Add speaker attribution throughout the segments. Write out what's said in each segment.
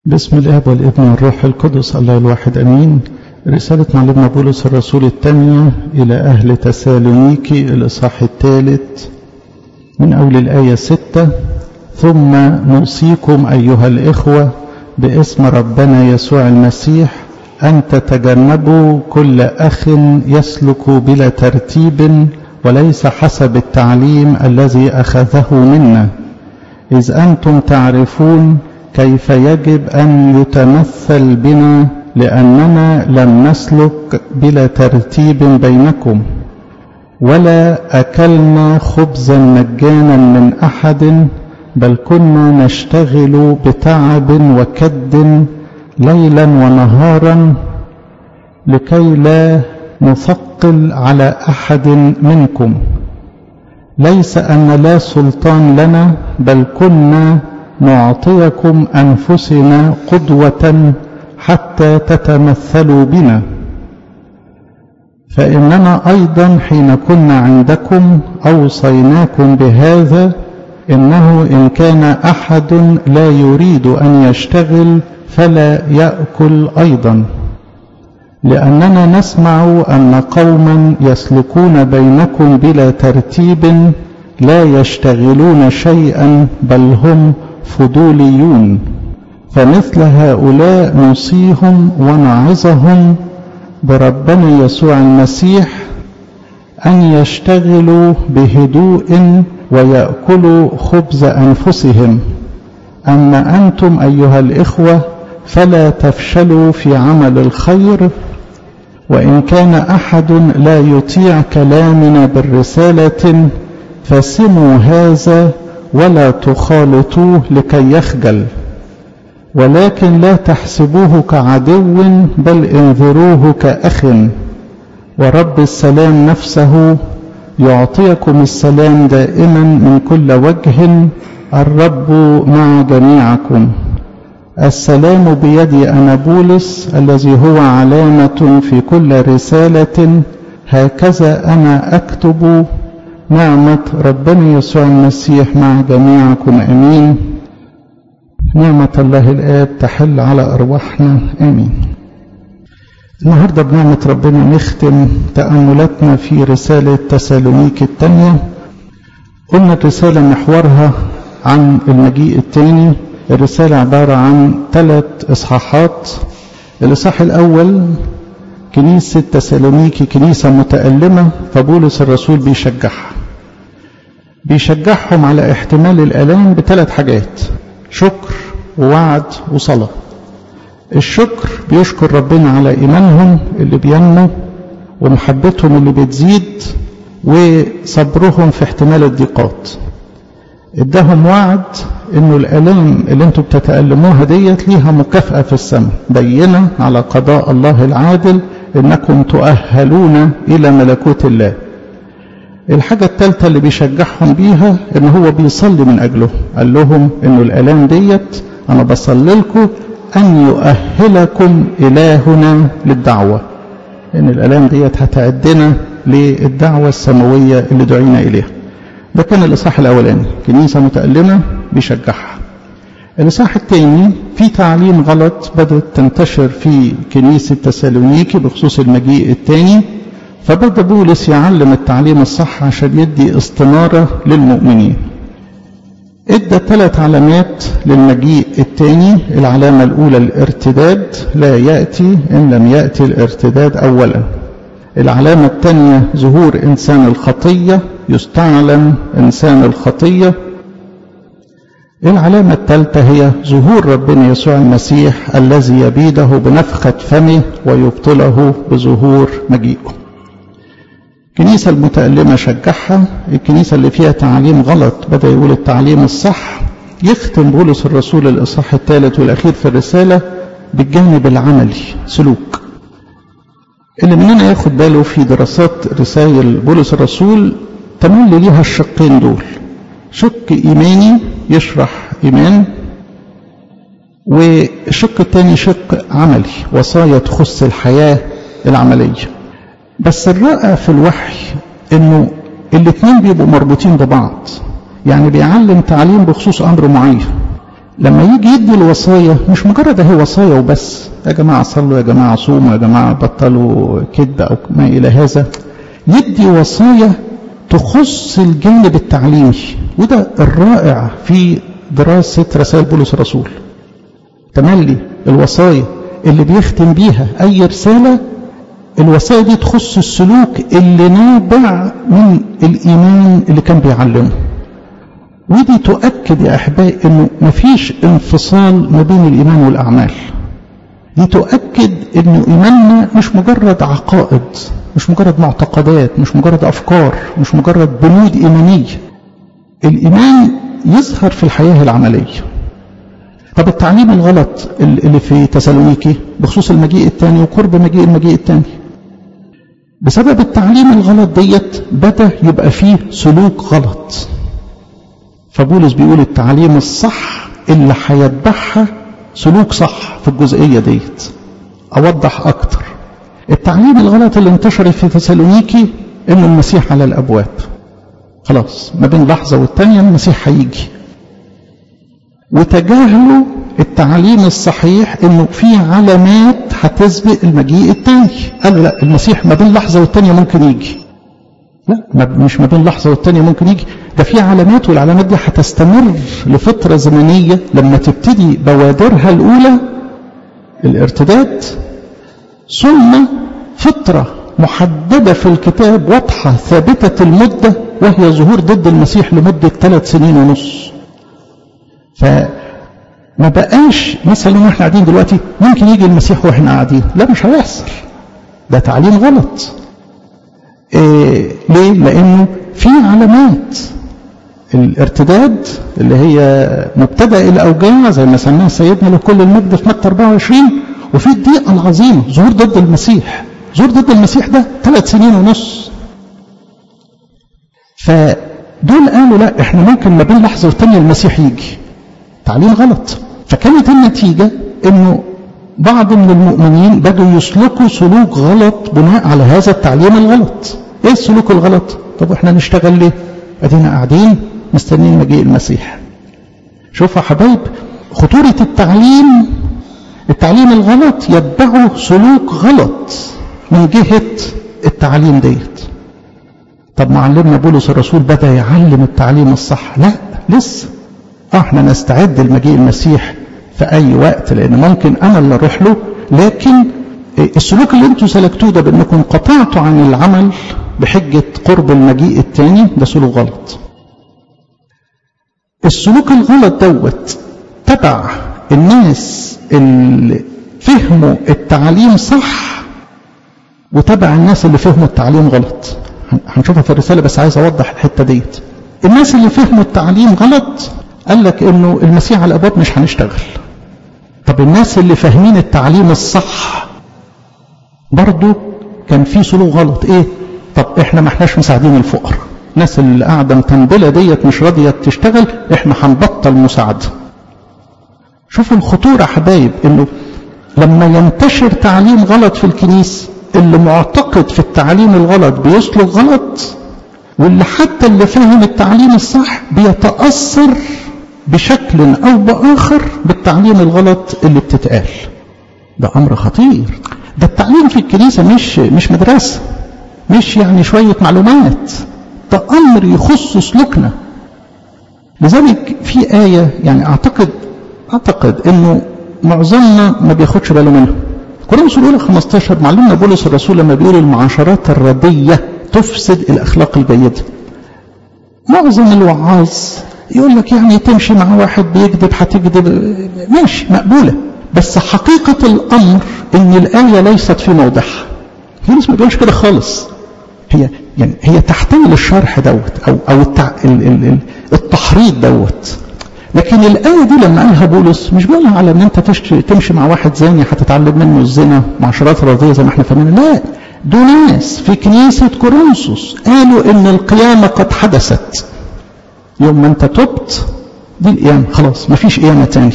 Speaker 1: بسم الاب والابن والروح القدس الله الواحد امين رسالة معلمنا بولس الرسول الثانية إلى أهل تسالونيكي الإصحاح الثالث من أول الآية ستة ثم نوصيكم أيها الإخوة باسم ربنا يسوع المسيح أن تتجنبوا كل أخ يسلك بلا ترتيب وليس حسب التعليم الذي أخذه منا إذ أنتم تعرفون كيف يجب أن يتمثل بنا لأننا لم نسلك بلا ترتيب بينكم ولا أكلنا خبزا مجانا من أحد بل كنا نشتغل بتعب وكد ليلا ونهارا لكي لا نثقل على أحد منكم ليس أن لا سلطان لنا بل كنا نعطيكم أنفسنا قدوة حتى تتمثلوا بنا فإننا أيضا حين كنا عندكم أوصيناكم بهذا إنه إن كان أحد لا يريد أن يشتغل فلا يأكل أيضا لأننا نسمع أن قوما يسلكون بينكم بلا ترتيب لا يشتغلون شيئا بل هم فضوليون فمثل هؤلاء نوصيهم ونعظهم بربنا يسوع المسيح أن يشتغلوا بهدوء ويأكلوا خبز أنفسهم أما أنتم أيها الإخوة فلا تفشلوا في عمل الخير وإن كان أحد لا يطيع كلامنا بالرسالة فسموا هذا ولا تخالطوه لكي يخجل ولكن لا تحسبوه كعدو بل انذروه كأخ ورب السلام نفسه يعطيكم السلام دائما من كل وجه الرب مع جميعكم السلام بيدي أنا بولس الذي هو علامة في كل رسالة هكذا أنا أكتب نعمة ربنا يسوع المسيح مع جميعكم أمين نعمة الله الآب تحل على أرواحنا آمين النهاردة بنعمة ربنا نختم تأملاتنا في رسالة تسالونيك الثانية قلنا الرسالة محورها عن المجيء الثاني الرسالة عبارة عن ثلاث إصحاحات الإصحاح الأول كنيسة تسالونيكي كنيسة متألمة فبولس الرسول بيشجعها بيشجعهم على احتمال الآلام بثلاث حاجات شكر ووعد وصلاة الشكر بيشكر ربنا على إيمانهم اللي بينمو ومحبتهم اللي بتزيد وصبرهم في احتمال الضيقات اداهم وعد انه الالام اللي انتوا بتتألموها ديت ليها مكافأة في السماء بينة على قضاء الله العادل انكم تؤهلون الى ملكوت الله الحاجة الثالثة اللي بيشجعهم بيها ان هو بيصلي من اجله قال لهم انه الالام ديت انا بصلي لكم ان يؤهلكم الهنا للدعوة ان الالام ديت هتعدنا للدعوة السماوية اللي دعينا اليها ده كان الإصحاح الأولاني كنيسة متألمة بيشجعها الإصحاح الثاني في تعليم غلط بدأت تنتشر في كنيسة تسالونيكي بخصوص المجيء الثاني فبدأ بولس يعلم التعليم الصح عشان يدي استنارة للمؤمنين ادى ثلاث علامات للمجيء الثاني العلامة الأولى الارتداد لا يأتي إن لم يأتي الارتداد أولا العلامة الثانية ظهور إنسان الخطية يستعلم إنسان الخطية العلامة الثالثة هي ظهور ربنا يسوع المسيح الذي يبيده بنفخة فمه ويبطله بظهور مجيئه الكنيسة المتألمة شجعها الكنيسة اللي فيها تعليم غلط بدأ يقول التعليم الصح يختم بولس الرسول الإصحاح الثالث والأخير في الرسالة بالجانب العملي سلوك اللي مننا ياخد باله في دراسات رسائل بولس الرسول تمل ليها الشقين دول شق إيماني يشرح إيمان والشق الثاني شق عملي وصايا تخص الحياة العملية بس الرائع في الوحي انه الاثنين بيبقوا مربوطين ببعض يعني بيعلم تعليم بخصوص امر معين لما يجي يدي الوصايا مش مجرد هي وصايا وبس يا جماعة صلوا يا جماعة صوموا يا جماعة بطلوا كذب أو ما إلى هذا يدي وصايا تخص الجانب التعليمي وده الرائع في دراسة رسائل بولس الرسول تملي الوصايا اللي بيختم بيها أي رسالة الوصايا دي تخص السلوك اللي نابع من الإيمان اللي كان بيعلمه ودي تؤكد يا أحبائي أنه مفيش انفصال ما بين الإيمان والأعمال دي تؤكد أنه إيماننا مش مجرد عقائد مش مجرد معتقدات مش مجرد أفكار مش مجرد بنود إيمانية الإيمان يظهر في الحياة العملية طب التعليم الغلط اللي في تسالونيكي بخصوص المجيء الثاني وقرب مجيء المجيء الثاني بسبب التعليم الغلط ديت بدأ يبقى فيه سلوك غلط فبولس بيقول التعليم الصح اللي هيتبعها سلوك صح في الجزئية ديت أوضح أكتر التعليم الغلط اللي انتشر في تسالونيكي إن المسيح على الأبواب خلاص ما بين لحظة والتانية المسيح هيجي وتجاهلوا التعليم الصحيح انه في علامات هتسبق المجيء الثاني قالوا لا المسيح ما بين لحظه والثانيه ممكن يجي لا مش ما بين لحظه والثانيه ممكن يجي ده في علامات والعلامات دي هتستمر لفتره زمنيه لما تبتدي بوادرها الاولى الارتداد ثم فتره محدده في الكتاب واضحه ثابته المده وهي ظهور ضد المسيح لمده ثلاث سنين ونص فما بقاش مثلا واحنا قاعدين دلوقتي ممكن يجي المسيح واحنا قاعدين لا مش هيحصل ده تعليم غلط إيه ليه لانه في علامات الارتداد اللي هي مبتدا الاوجاع زي ما سماها سيدنا لكل المجد في متى 24 وفي الضيقه العظيمه ظهور ضد المسيح ظهور ضد المسيح ده ثلاث سنين ونص فدول قالوا لا احنا ممكن ما بين لحظه والتانيه المسيح يجي تعليم غلط فكانت النتيجة انه بعض من المؤمنين بدوا يسلكوا سلوك غلط بناء على هذا التعليم الغلط ايه السلوك الغلط طب احنا نشتغل ليه ادينا قاعدين مستنيين مجيء المسيح شوفوا يا حبايب خطورة التعليم التعليم الغلط يتبعه سلوك غلط من جهة التعليم ديت طب معلمنا بولس الرسول بدأ يعلم التعليم الصح لا لسه احنا نستعد لمجيء المسيح في اي وقت لان ممكن انا اللي اروح له لكن السلوك اللي انتم سلكتوه ده بانكم قطعتوا عن العمل بحجة قرب المجيء الثاني ده سلوك غلط السلوك الغلط دوت تبع الناس اللي فهموا التعليم صح وتبع الناس اللي فهموا التعليم غلط هنشوفها في الرسالة بس عايز اوضح الحتة ديت الناس اللي فهموا التعليم غلط قال لك انه المسيح على الابواب مش هنشتغل طب الناس اللي فاهمين التعليم الصح برضو كان في سلوك غلط ايه طب احنا ما احناش مساعدين الفقراء الناس اللي قاعده متنبله ديت مش راضيه تشتغل احنا هنبطل مساعده شوفوا الخطوره حبايب انه لما ينتشر تعليم غلط في الكنيسه اللي معتقد في التعليم الغلط بيسلك غلط واللي حتى اللي فاهم التعليم الصح بيتأثر بشكل أو بآخر بالتعليم الغلط اللي بتتقال ده أمر خطير ده التعليم في الكنيسة مش مش مدرسة مش يعني شوية معلومات ده أمر يخص سلوكنا لذلك في آية يعني أعتقد أعتقد إنه معظمنا ما بياخدش باله منها كورنثوس الأولى 15 معلمنا بولس الرسول لما بيقول المعاشرات الردية تفسد الأخلاق الجيدة معظم الوعاظ يقول لك يعني تمشي مع واحد بيكذب هتكذب ماشي مقبولة بس حقيقة الأمر إن الآية ليست في موضعها بولس ما بيقولش كده خالص هي يعني هي تحتمل الشرح دوت أو أو التع... ال... ال... ال... التحريض دوت لكن الآية دي لما قالها بولس مش بيقولها على إن أنت تشتري تمشي مع واحد زاني هتتعلم منه الزنا معاشرات راضية زي ما احنا فاهمين لا دول ناس في كنيسة كورنثوس قالوا إن القيامة قد حدثت يوم ما أنت تبت دي القيامة خلاص مفيش قيامة تاني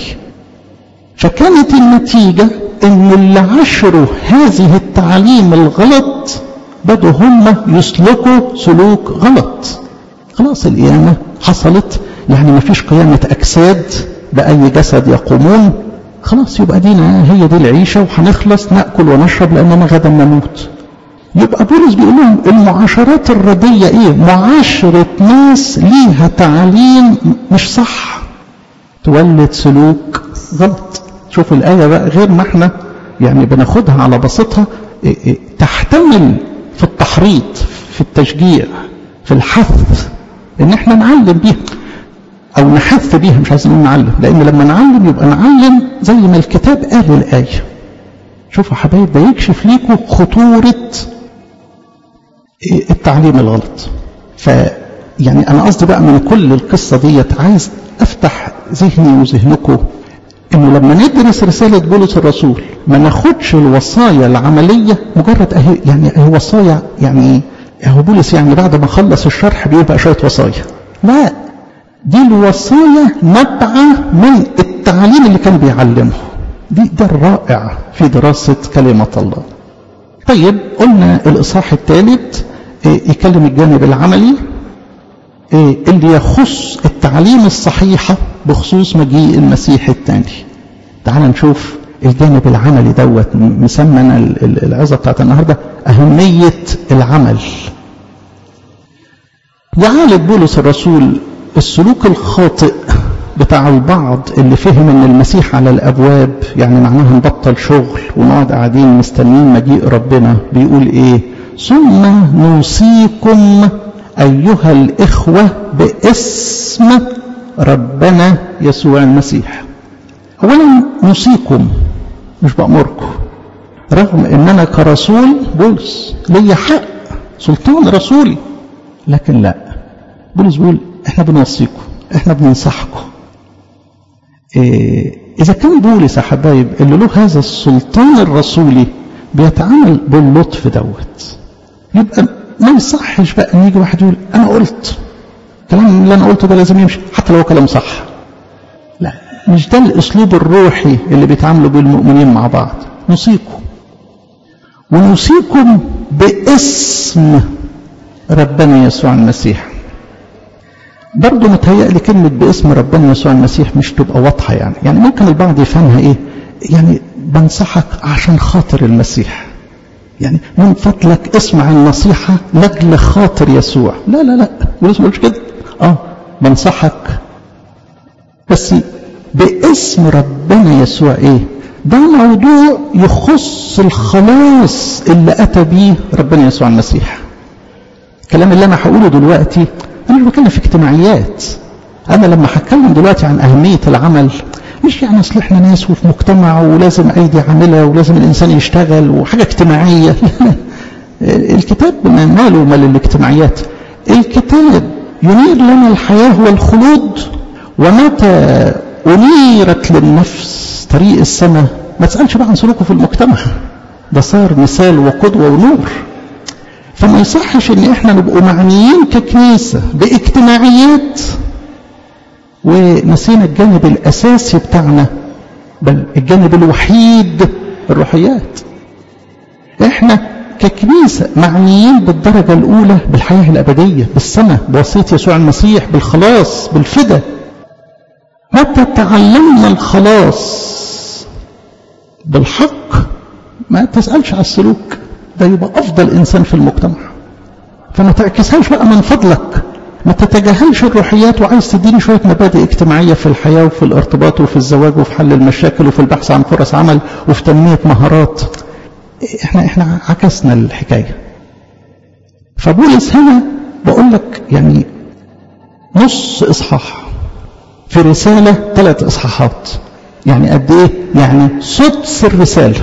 Speaker 1: فكانت النتيجة إن اللي عشروا هذه التعليم الغلط بدوا هم يسلكوا سلوك غلط خلاص القيامة حصلت يعني مفيش قيامة أجساد بأي جسد يقومون خلاص يبقى دينا هي دي العيشة وهنخلص نأكل ونشرب لأننا غدا نموت يبقى بولس بيقول لهم المعاشرات الردية ايه معاشرة ناس ليها تعليم مش صح تولد سلوك غلط شوفوا الآية بقى غير ما احنا يعني بناخدها على بساطها إيه إيه تحتمل في التحريض في التشجيع في الحث ان احنا نعلم بيها او نحث بيها مش عايزين نعلم لان لما نعلم يبقى نعلم زي ما الكتاب قال الآية شوفوا حبايب ده يكشف ليكم خطورة التعليم الغلط ف يعني انا قصدي بقى من كل القصه ديت عايز افتح ذهني وذهنكم انه لما ندرس رساله بولس الرسول ما ناخدش الوصايا العمليه مجرد اهي يعني اهي وصايا يعني اهو بولس يعني بعد ما خلص الشرح بيقول بقى شويه وصايا لا دي الوصايا نبعه من التعليم اللي كان بيعلمه دي ده الرائع في دراسه كلمه الله طيب قلنا الاصحاح الثالث يكلم الجانب العملي اللي يخص التعليم الصحيحة بخصوص مجيء المسيح الثاني تعال نشوف الجانب العملي دوت مسمى العظة بتاعت النهاردة أهمية العمل يعالج بولس الرسول السلوك الخاطئ بتاع البعض اللي فهم ان المسيح على الابواب يعني معناها نبطل شغل ونقعد قاعدين مستنيين مجيء ربنا بيقول ايه ثم نوصيكم أيها الإخوة باسم ربنا يسوع المسيح أولا نوصيكم مش بأمركم رغم أن أنا كرسول بولس لي حق سلطان رسولي لكن لا بولس بيقول احنا بنوصيكم احنا بننصحكم إيه إذا كان بولس يا حبايب اللي له هذا السلطان الرسولي بيتعامل باللطف دوت يبقى ما يصحش بقى ان يجي واحد يقول انا قلت الكلام اللي انا قلته ده لازم يمشي حتى لو كلام صح لا مش ده الاسلوب الروحي اللي بيتعاملوا بيه المؤمنين مع بعض نوصيكم ونوصيكم باسم ربنا يسوع المسيح برضه متهيألي كلمة باسم ربنا يسوع المسيح مش تبقى واضحة يعني يعني ممكن البعض يفهمها ايه يعني بنصحك عشان خاطر المسيح يعني من فضلك اسمع النصيحة لأجل خاطر يسوع لا لا لا بولس ما كده اه بنصحك بس باسم ربنا يسوع ايه ده موضوع يخص الخلاص اللي اتى بيه ربنا يسوع المسيح الكلام اللي انا هقوله دلوقتي انا مش بتكلم في اجتماعيات انا لما هتكلم دلوقتي عن اهميه العمل مش يعني اصل احنا ناس وفي مجتمع ولازم ايدي عامله ولازم الانسان يشتغل وحاجه اجتماعيه الكتاب ماله مال الاجتماعيات الكتاب ينير لنا الحياه والخلود ومتى انيرت للنفس طريق السماء ما تسالش بقى عن سلوكه في المجتمع ده صار مثال وقدوه ونور فما يصحش ان احنا نبقوا معنيين ككنيسه باجتماعيات ونسينا الجانب الأساسي بتاعنا بل الجانب الوحيد الروحيات احنا ككنيسة معنيين بالدرجة الأولى بالحياة الأبدية بالسماء بوصية يسوع المسيح بالخلاص بالفدا متى تعلمنا الخلاص بالحق ما تسألش على السلوك ده يبقى أفضل إنسان في المجتمع فما تعكسهاش بقى من فضلك ما تتجاهلش الروحيات وعايز تديني شوية مبادئ اجتماعية في الحياة وفي الارتباط وفي الزواج وفي حل المشاكل وفي البحث عن فرص عمل وفي تنمية مهارات احنا احنا عكسنا الحكاية فبولس هنا بقول لك يعني نص اصحاح في رسالة ثلاث اصحاحات يعني قد ايه يعني سدس الرسالة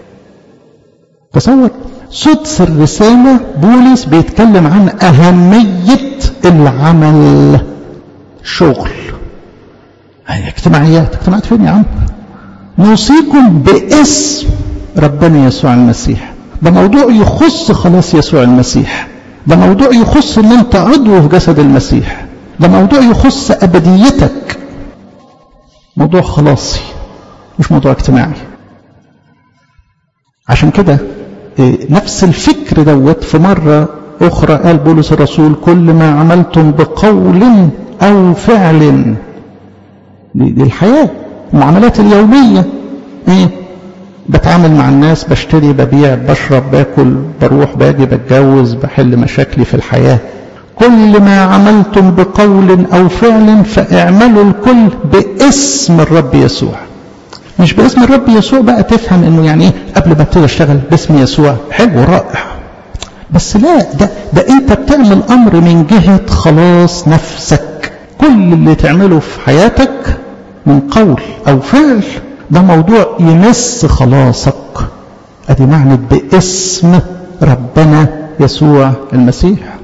Speaker 1: تصور سدس الرسالة بولس بيتكلم عن أهمية العمل شغل هي اجتماعيات اجتماعات فين يا عم نوصيكم باسم ربنا يسوع المسيح ده موضوع يخص خلاص يسوع المسيح ده موضوع يخص ان انت عضو في جسد المسيح ده موضوع يخص ابديتك موضوع خلاصي مش موضوع اجتماعي عشان كده نفس الفكر دوت في مرة أخرى قال بولس الرسول كل ما عملتم بقول أو فعل دي, دي الحياة المعاملات اليومية ايه بتعامل مع الناس بشتري ببيع بشرب باكل بروح باجي بتجوز بحل مشاكلي في الحياة كل ما عملتم بقول أو فعل فاعملوا الكل باسم الرب يسوع مش باسم الرب يسوع بقى تفهم انه يعني ايه قبل ما ابتدي اشتغل باسم يسوع حلو رائع بس لا ده ده انت بتعمل امر من جهه خلاص نفسك كل اللي تعمله في حياتك من قول او فعل ده موضوع يمس خلاصك ادي معنى باسم ربنا يسوع المسيح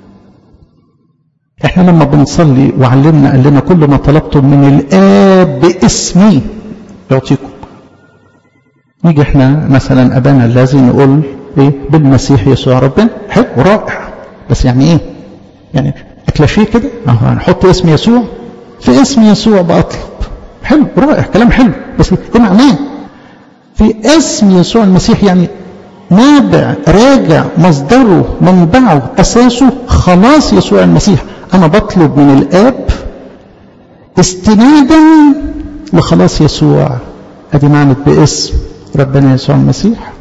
Speaker 1: احنا لما بنصلي وعلمنا قال لنا كل ما طلبتم من الاب باسمي يعطيكم نيجي احنا مثلا ابانا الذي نقول ايه بالمسيح يسوع ربنا حلو رائع بس يعني ايه يعني اكلاشيه كده اهو هنحط اسم يسوع في اسم يسوع بطلب حلو رائع كلام حلو بس ايه معناه في اسم يسوع المسيح يعني نابع راجع مصدره منبعه اساسه خلاص يسوع المسيح انا بطلب من الاب استنادا لخلاص يسوع ادي معنى باسم ربنا يسوع المسيح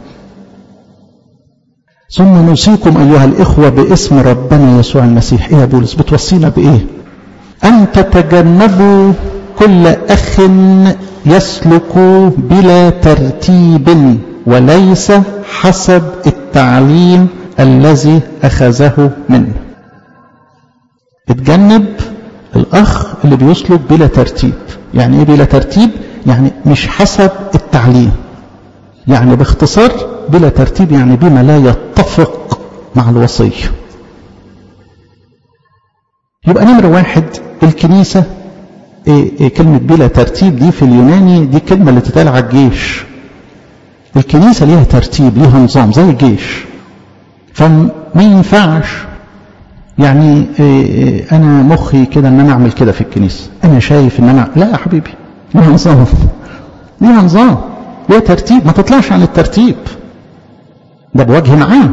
Speaker 1: ثم نوصيكم ايها الاخوه باسم ربنا يسوع المسيح ايه يا بولس بتوصينا بايه ان تتجنبوا كل اخ يسلك بلا ترتيب وليس حسب التعليم الذي اخذه منه اتجنب الاخ اللي بيسلك بلا ترتيب يعني ايه بلا ترتيب يعني مش حسب التعليم يعني باختصار بلا ترتيب يعني بما لا يتفق مع الوصية يبقى نمرة واحد الكنيسة إيه إيه كلمة بلا ترتيب دي في اليوناني دي كلمة اللي تتقال على الجيش الكنيسة ليها ترتيب ليها نظام زي الجيش فما ينفعش يعني إيه انا مخي كده ان انا اعمل كده في الكنيسة انا شايف ان انا لا يا حبيبي ليها نظام ليها نظام ليها ترتيب ما تطلعش عن الترتيب ده بوجه عام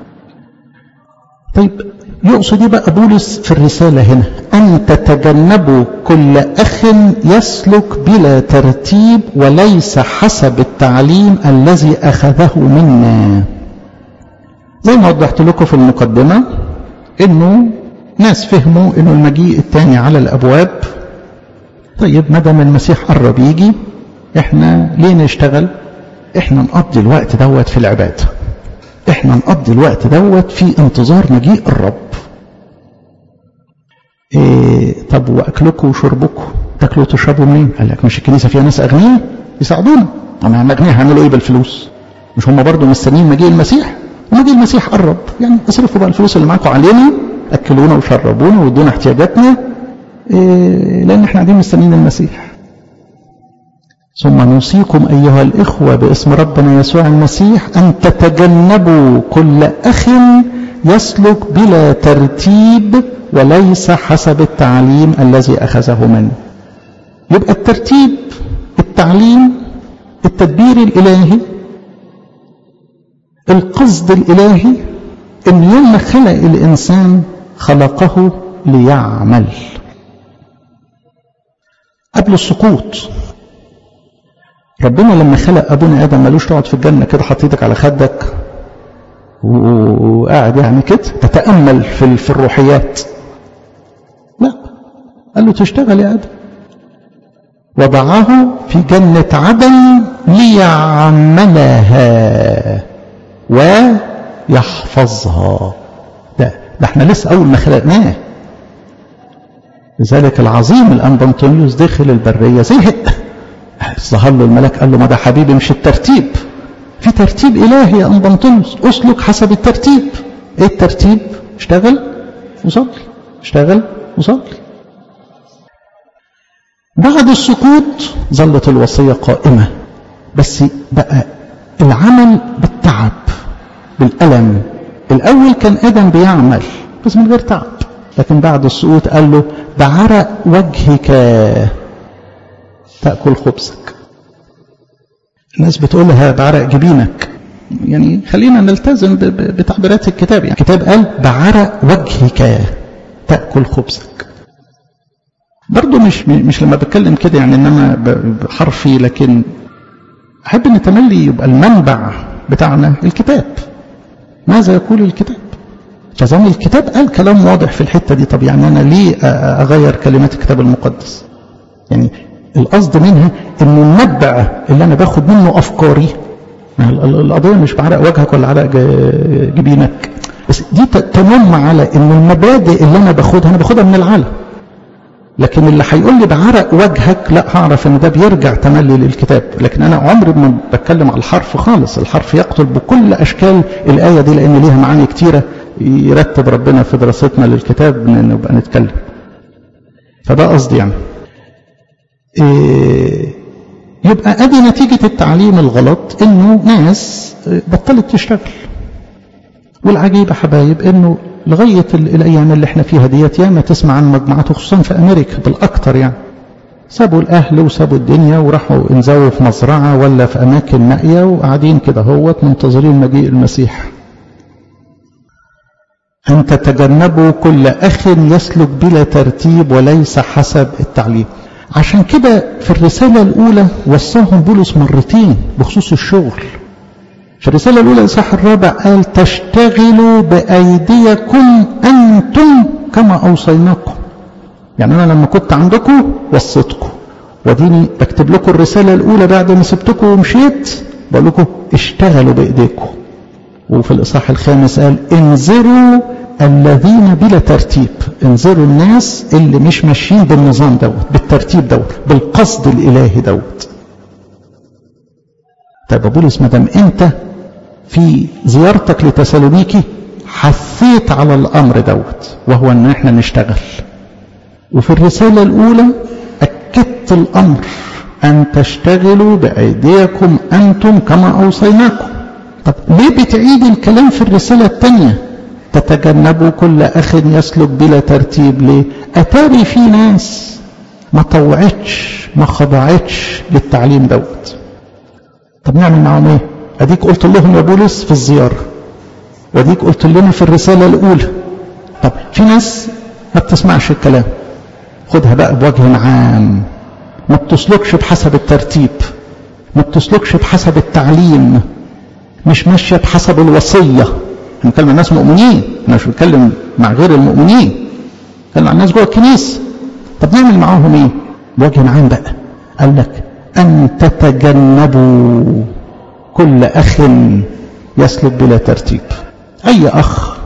Speaker 1: طيب يقصد ايه بقى بولس في الرسالة هنا أن تتجنبوا كل أخ يسلك بلا ترتيب وليس حسب التعليم الذي أخذه منا زي ما وضحت لكم في المقدمة انه ناس فهموا انه المجيء الثاني على الابواب طيب ما دام المسيح قرب يجي احنا ليه نشتغل احنا نقضي الوقت دوت في العباده احنا نقضي الوقت دوت في انتظار مجيء الرب إيه طب واكلكم وشربكم تاكلوا وتشربوا منين قال لك مش الكنيسه فيها ناس اغنياء يساعدونا طب احنا اغنياء هيعملوا ايه بالفلوس مش هم برضه مستنيين مجيء المسيح ومجيء المسيح قرب يعني اصرفوا بقى الفلوس اللي معاكم علينا اكلونا وشربونا وادونا احتياجاتنا إيه لان احنا قاعدين مستنيين المسيح ثم نوصيكم أيها الإخوة باسم ربنا يسوع المسيح أن تتجنبوا كل أخ يسلك بلا ترتيب وليس حسب التعليم الذي أخذه منه يبقى الترتيب التعليم التدبير الإلهي القصد الإلهي إن يوم ما خلق الإنسان خلقه ليعمل قبل السقوط ربنا لما خلق ابونا ادم ملوش تقعد في الجنه كده حاطط ايدك على خدك وقاعد يعني كده تتامل في في الروحيات لا قال له تشتغل يا ادم وضعه في جنة عدن ليعملها ويحفظها ده ده احنا لسه اول ما خلقناه لذلك العظيم الانبنطونيوس دخل البريه زهق ظهر له الملاك قال له ما ده حبيبي مش الترتيب في ترتيب إلهي يا أنبنطونيوس أسلك حسب الترتيب إيه الترتيب اشتغل وصلي اشتغل وصلي بعد السقوط ظلت الوصية قائمة بس بقى العمل بالتعب بالألم الأول كان آدم بيعمل بس من غير تعب لكن بعد السقوط قال له بعرق وجهك تأكل خبزك الناس بتقول لها بعرق جبينك يعني خلينا نلتزم بتعبيرات الكتاب يعني الكتاب قال بعرق وجهك تأكل خبزك برضه مش مش لما بتكلم كده يعني ان انا حرفي لكن احب ان تملي يبقى المنبع بتاعنا الكتاب ماذا يقول الكتاب فزي ما الكتاب قال كلام واضح في الحته دي طب يعني انا ليه اغير كلمات الكتاب المقدس يعني القصد منها ان المنبع اللي انا باخد منه افكاري القضيه مش بعرق وجهك ولا عرق جبينك بس دي تنم على ان المبادئ اللي انا باخدها انا باخدها من العالم لكن اللي هيقول لي بعرق وجهك لا هعرف ان ده بيرجع تملي للكتاب لكن انا عمري ما بتكلم على الحرف خالص الحرف يقتل بكل اشكال الايه دي لان ليها معاني كتيره يرتب ربنا في دراستنا للكتاب نبقى نتكلم فده قصدي يعني إيه يبقى ادي نتيجه التعليم الغلط انه ناس بطلت تشتغل والعجيب يا حبايب انه لغايه الايام اللي احنا فيها ديت ياما تسمع عن مجموعات خصوصا في امريكا بالاكثر يعني سابوا الاهل وسابوا الدنيا وراحوا انزووا في مزرعه ولا في اماكن نائيه وقاعدين كده هوت منتظرين مجيء المسيح ان تتجنبوا كل اخ يسلك بلا ترتيب وليس حسب التعليم عشان كده في الرساله الاولى وصاهم بولس مرتين بخصوص الشغل في الرسالة الأولى الإصحاح الرابع قال تشتغلوا بأيديكم أنتم كما أوصيناكم يعني أنا لما كنت عندكم وصيتكم وديني بكتب لكم الرسالة الأولى بعد ما سبتكم ومشيت بقول لكم اشتغلوا بإيديكم وفي الإصحاح الخامس قال انذروا الذين بلا ترتيب انذروا الناس اللي مش ماشيين بالنظام دوت بالترتيب دوت بالقصد الإلهي دوت طيب يا بولس ما دام انت في زيارتك لتسالونيكي حثيت على الامر دوت وهو ان احنا نشتغل وفي الرساله الاولى اكدت الامر ان تشتغلوا بايديكم انتم كما اوصيناكم طب ليه بتعيد الكلام في الرساله الثانيه تتجنبوا كل اخ يسلك بلا ترتيب ليه اتاري في ناس ما طوعتش ما خضعتش للتعليم دوت طب نعمل معاهم ايه اديك قلت لهم يا بولس في الزيارة واديك قلت لنا في الرسالة الاولى طب في ناس ما بتسمعش الكلام خدها بقى بوجه عام ما بتسلكش بحسب الترتيب ما بتسلكش بحسب التعليم مش ماشية بحسب الوصية بنتكلم عن ناس مؤمنين احنا مش بنتكلم مع غير المؤمنين بنتكلم عن الناس جوه الكنيسة طب نعمل معاهم ايه بوجه عام بقى قال لك أن تتجنبوا كل أخ يسلك بلا ترتيب أي أخ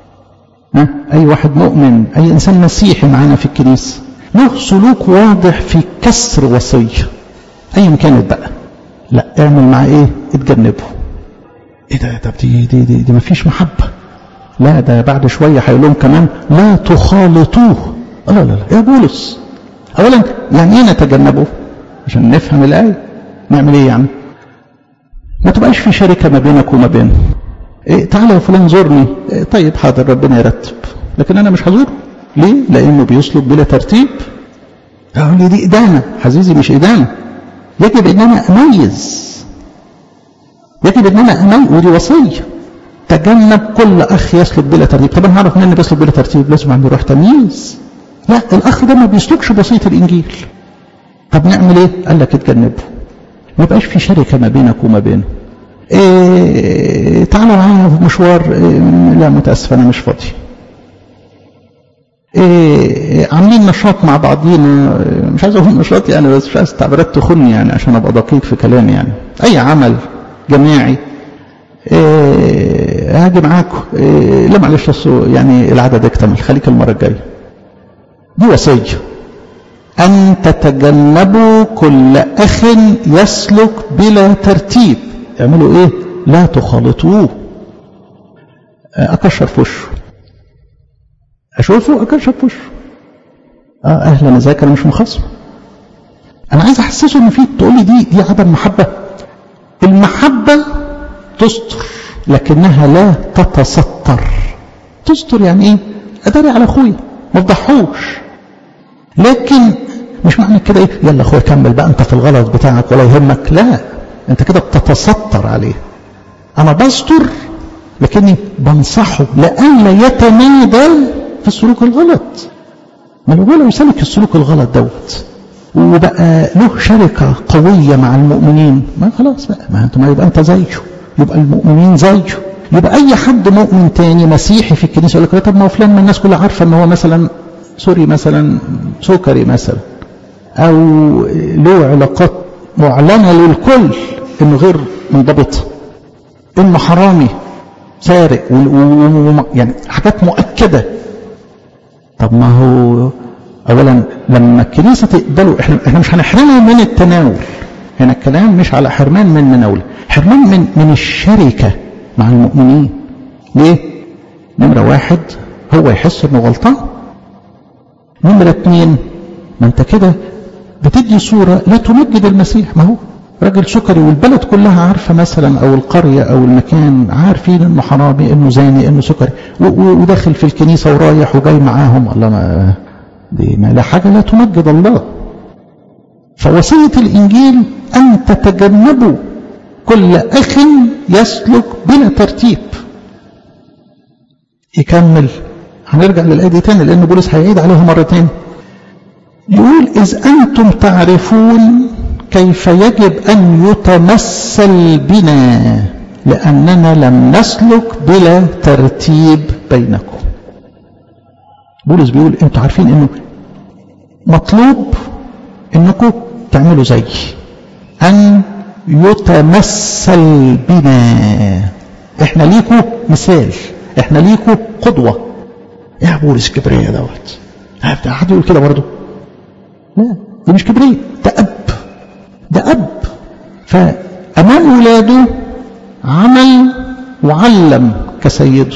Speaker 1: أي واحد مؤمن أي إنسان مسيحي معانا في الكنيسة له سلوك واضح في كسر وصية أيا كانت بقى لا اعمل معاه إيه اتجنبه إيه ده ده دي دي دي, دي مفيش محبة لا ده بعد شوية هيقول لهم كمان لا تخالطوه لا لا لا يا بولس أولا يعني إيه نتجنبه عشان نفهم الآية نعمل إيه يعني ما تبقاش في شركة ما بينك وما بينه إيه تعالى يا فلان زورني إيه طيب حاضر ربنا يرتب لكن أنا مش هزوره ليه؟ لأنه بيسلك بلا ترتيب أقول لي دي إدانة حزيزي مش إدانة يجب أن أنا أميز يجب أن أنا أميز ودي وصية تجنب كل أخ يسلك بلا ترتيب طب أنا هعرف منين بيسلك بلا ترتيب لازم عندي روح تمييز لا الأخ ده ما بيسلكش بسيط الإنجيل طب نعمل ايه قال لك اتجنبه ما يبقاش في شركه ما بينك وما بينه إيه تعالوا معايا في مشوار إيه لا متاسف انا مش فاضي إيه عاملين نشاط مع بعضينا مش عايز اقول نشاط يعني بس مش عايز تعبيرات تخني يعني عشان ابقى دقيق في كلامي يعني اي عمل جماعي إيه هاجي معاكم إيه لا معلش يعني العدد اكتمل خليك المره الجايه دي وصيه أن تتجنبوا كل أخ يسلك بلا ترتيب اعملوا إيه لا تخالطوه أكشر في وشه أشوفه أكشر في وشه آه أهلا ازيك أنا مش مخصم أنا عايز أحسسه إن في تقول لي دي دي عدم محبة المحبة تستر لكنها لا تتستر تستر يعني إيه أداري على أخويا ما تضحوش لكن مش معنى كده ايه يلا اخويا كمل بقى انت في الغلط بتاعك ولا يهمك لا انت كده بتتستر عليه انا بستر لكني بنصحه لئلا يتمادى في السلوك الغلط ما لو لو سلك السلوك الغلط دوت وبقى له شركة قوية مع المؤمنين ما خلاص بقى ما انت ما يبقى انت زيه يبقى المؤمنين زيه يبقى اي حد مؤمن تاني مسيحي في الكنيسة يقول لك طب ما هو فلان من الناس كلها عارفة ان هو مثلا سوري مثلا سكري مثلا او له علاقات معلنة للكل انه غير منضبطة انه حرامي سارق و... و... يعني حاجات مؤكدة طب ما هو اولا لما الكنيسة تقبله احنا, احنا مش هنحرمه من التناول هنا الكلام مش على حرمان من مناوله حرمان من من الشركة مع المؤمنين ليه نمرة واحد هو يحس انه غلطان نمرة اتنين ما انت كده بتدي صورة لا تمجد المسيح ما هو راجل سكري والبلد كلها عارفة مثلا او القرية او المكان عارفين انه حرامي انه زاني انه سكري وداخل في الكنيسة ورايح وجاي معاهم الله ما دي ما لا حاجة لا تمجد الله فوصية الانجيل ان تتجنبوا كل اخ يسلك بلا ترتيب يكمل هنرجع للآية دي تاني لأن بولس هيعيد عليها مرتين يقول إذ أنتم تعرفون كيف يجب أن يتمثل بنا لأننا لم نسلك بلا ترتيب بينكم بولس بيقول أنتم عارفين أنه مطلوب أنكم تعملوا زي أن يتمثل بنا احنا ليكوا مثال احنا ليكوا قدوة يا بولس كبرية دوت حد يقول كده برضه لا دي مش كبرية ده أب ده أب فأمام ولاده عمل وعلم كسيده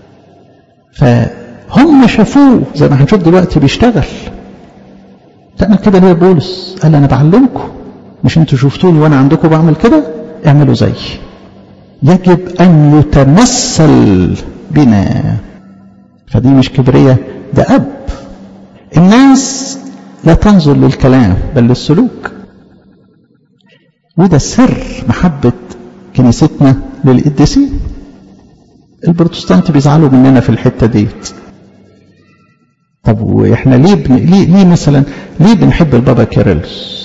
Speaker 1: فهم شافوه زي ما هنشوف دلوقتي بيشتغل تعمل كده ليه يا بولس قال أنا بعلمكم مش انتوا شفتوني وانا عندكم بعمل كده اعملوا زي يجب ان يتمثل بنا فدي مش كبرية ده اب الناس لا تنظر للكلام بل للسلوك وده سر محبة كنيستنا للقديسين البروتستانت بيزعلوا مننا في الحتة ديت طب واحنا ليه بن... ليه, ليه مثلا ليه بنحب البابا كيرلس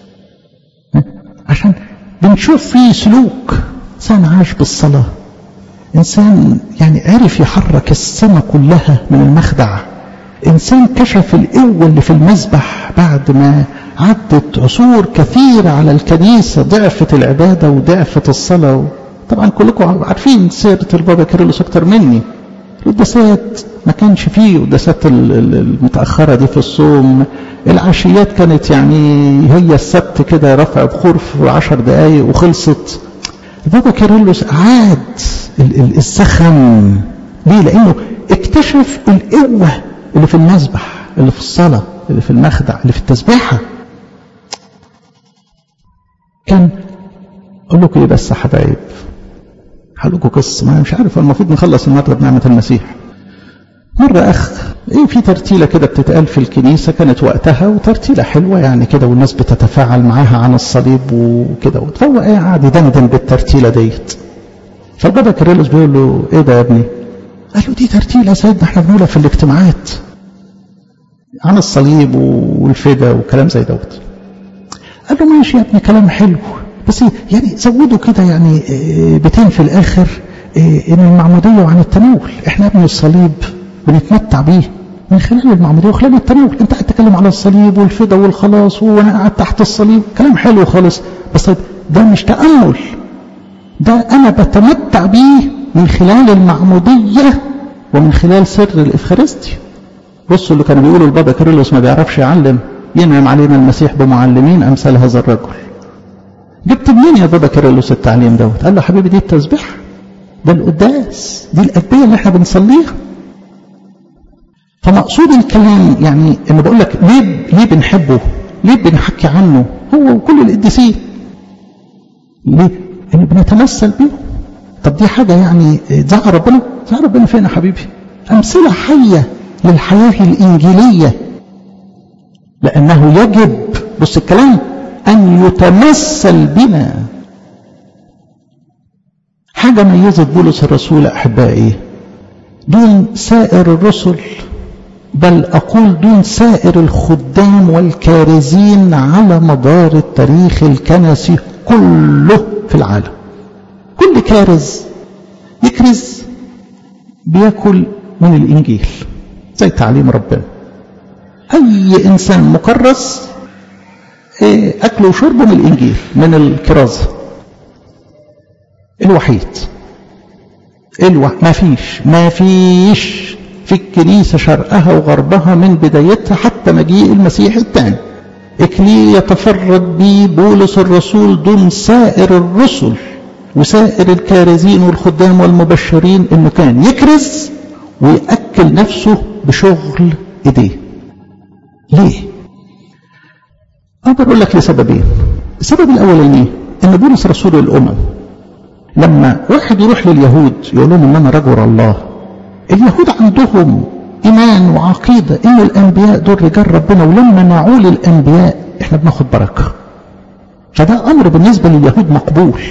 Speaker 1: عشان بنشوف فيه سلوك انسان عاش بالصلاة انسان يعني عرف يحرك السماء كلها من المخدع انسان كشف القوة اللي في المذبح بعد ما عدت عصور كثيرة على الكنيسة ضعفت العبادة وضعفت الصلاة طبعا كلكم عارفين سيرة البابا كيرلس اكتر مني القداسات ما كانش فيه القداسات المتأخرة دي في الصوم العشيات كانت يعني هي السبت كده رفع بخور في عشر دقايق وخلصت البابا كيرلس عاد السخن ليه لأنه اكتشف القوة اللي في المذبح اللي في الصلاة اللي في المخدع اللي في التسبيحة كان أقول لكم إيه بس يا حبايب هقول لكم قصة ما مش عارف المفروض نخلص النهارده بنعمة المسيح مرة أخ إيه في ترتيلة كده بتتقال في الكنيسة كانت وقتها وترتيلة حلوة يعني كده والناس بتتفاعل معاها عن الصليب وكده فهو إيه قاعد يدندن بالترتيلة ديت فالبابا كيرلس بيقول له إيه ده يا ابني؟ قال له دي ترتيلة يا سيدنا احنا بنقولها في الاجتماعات عن الصليب والفدا وكلام زي دوت قال له ماشي يا ابني كلام حلو بس يعني زودوا كده يعني بيتين في الآخر إن المعمودية وعن التناول إحنا ابن الصليب بنتمتع بيه من خلال المعمودية وخلال التناول أنت قاعد تتكلم على الصليب والفدا والخلاص وأنا قاعد تحت الصليب كلام حلو خالص بس طيب ده مش تأمل ده أنا بتمتع بيه من خلال المعمودية ومن خلال سر الإفخارستي بصوا اللي كانوا بيقولوا البابا كيرلس ما بيعرفش يعلم ينعم علينا المسيح بمعلمين أمثال هذا الرجل جبت منين يا بابا كيرلس التعليم دوت قال له حبيبي دي التسبيح ده القداس دي الأدبية اللي احنا بنصليها فمقصود الكلام يعني انا بقول لك ليه ليه بنحبه ليه بنحكي عنه هو وكل القديسين ليه ان بنتمثل بيه طب دي حاجة يعني تزعل ربنا تزعل ربنا فين يا حبيبي أمثلة حية للحياة الإنجيلية لأنه يجب بص الكلام أن يتمثل بنا حاجة ميزت بولس الرسول أحبائي دون سائر الرسل بل أقول دون سائر الخدام والكارزين على مدار التاريخ الكنسي كله في العالم كل كارز يكرز بياكل من الإنجيل زي تعليم ربنا أي إنسان مكرس أكله وشربه من الإنجيل من الكرازة الوحيد الوح... ما فيش ما فيش في الكنيسة شرقها وغربها من بدايتها حتى مجيء المسيح الثاني إكليل يتفرد به بولس الرسول دون سائر الرسل وسائر الكارزين والخدام والمبشرين انه كان يكرز ويأكل نفسه بشغل ايديه ليه اقدر اقول لك لسببين السبب الاولاني ان بولس رسول الامم لما واحد يروح لليهود يقول لهم ان انا رجل الله اليهود عندهم ايمان وعقيده ان الانبياء دول رجال ربنا ولما نعول الانبياء احنا بناخد بركه فده امر بالنسبه لليهود مقبول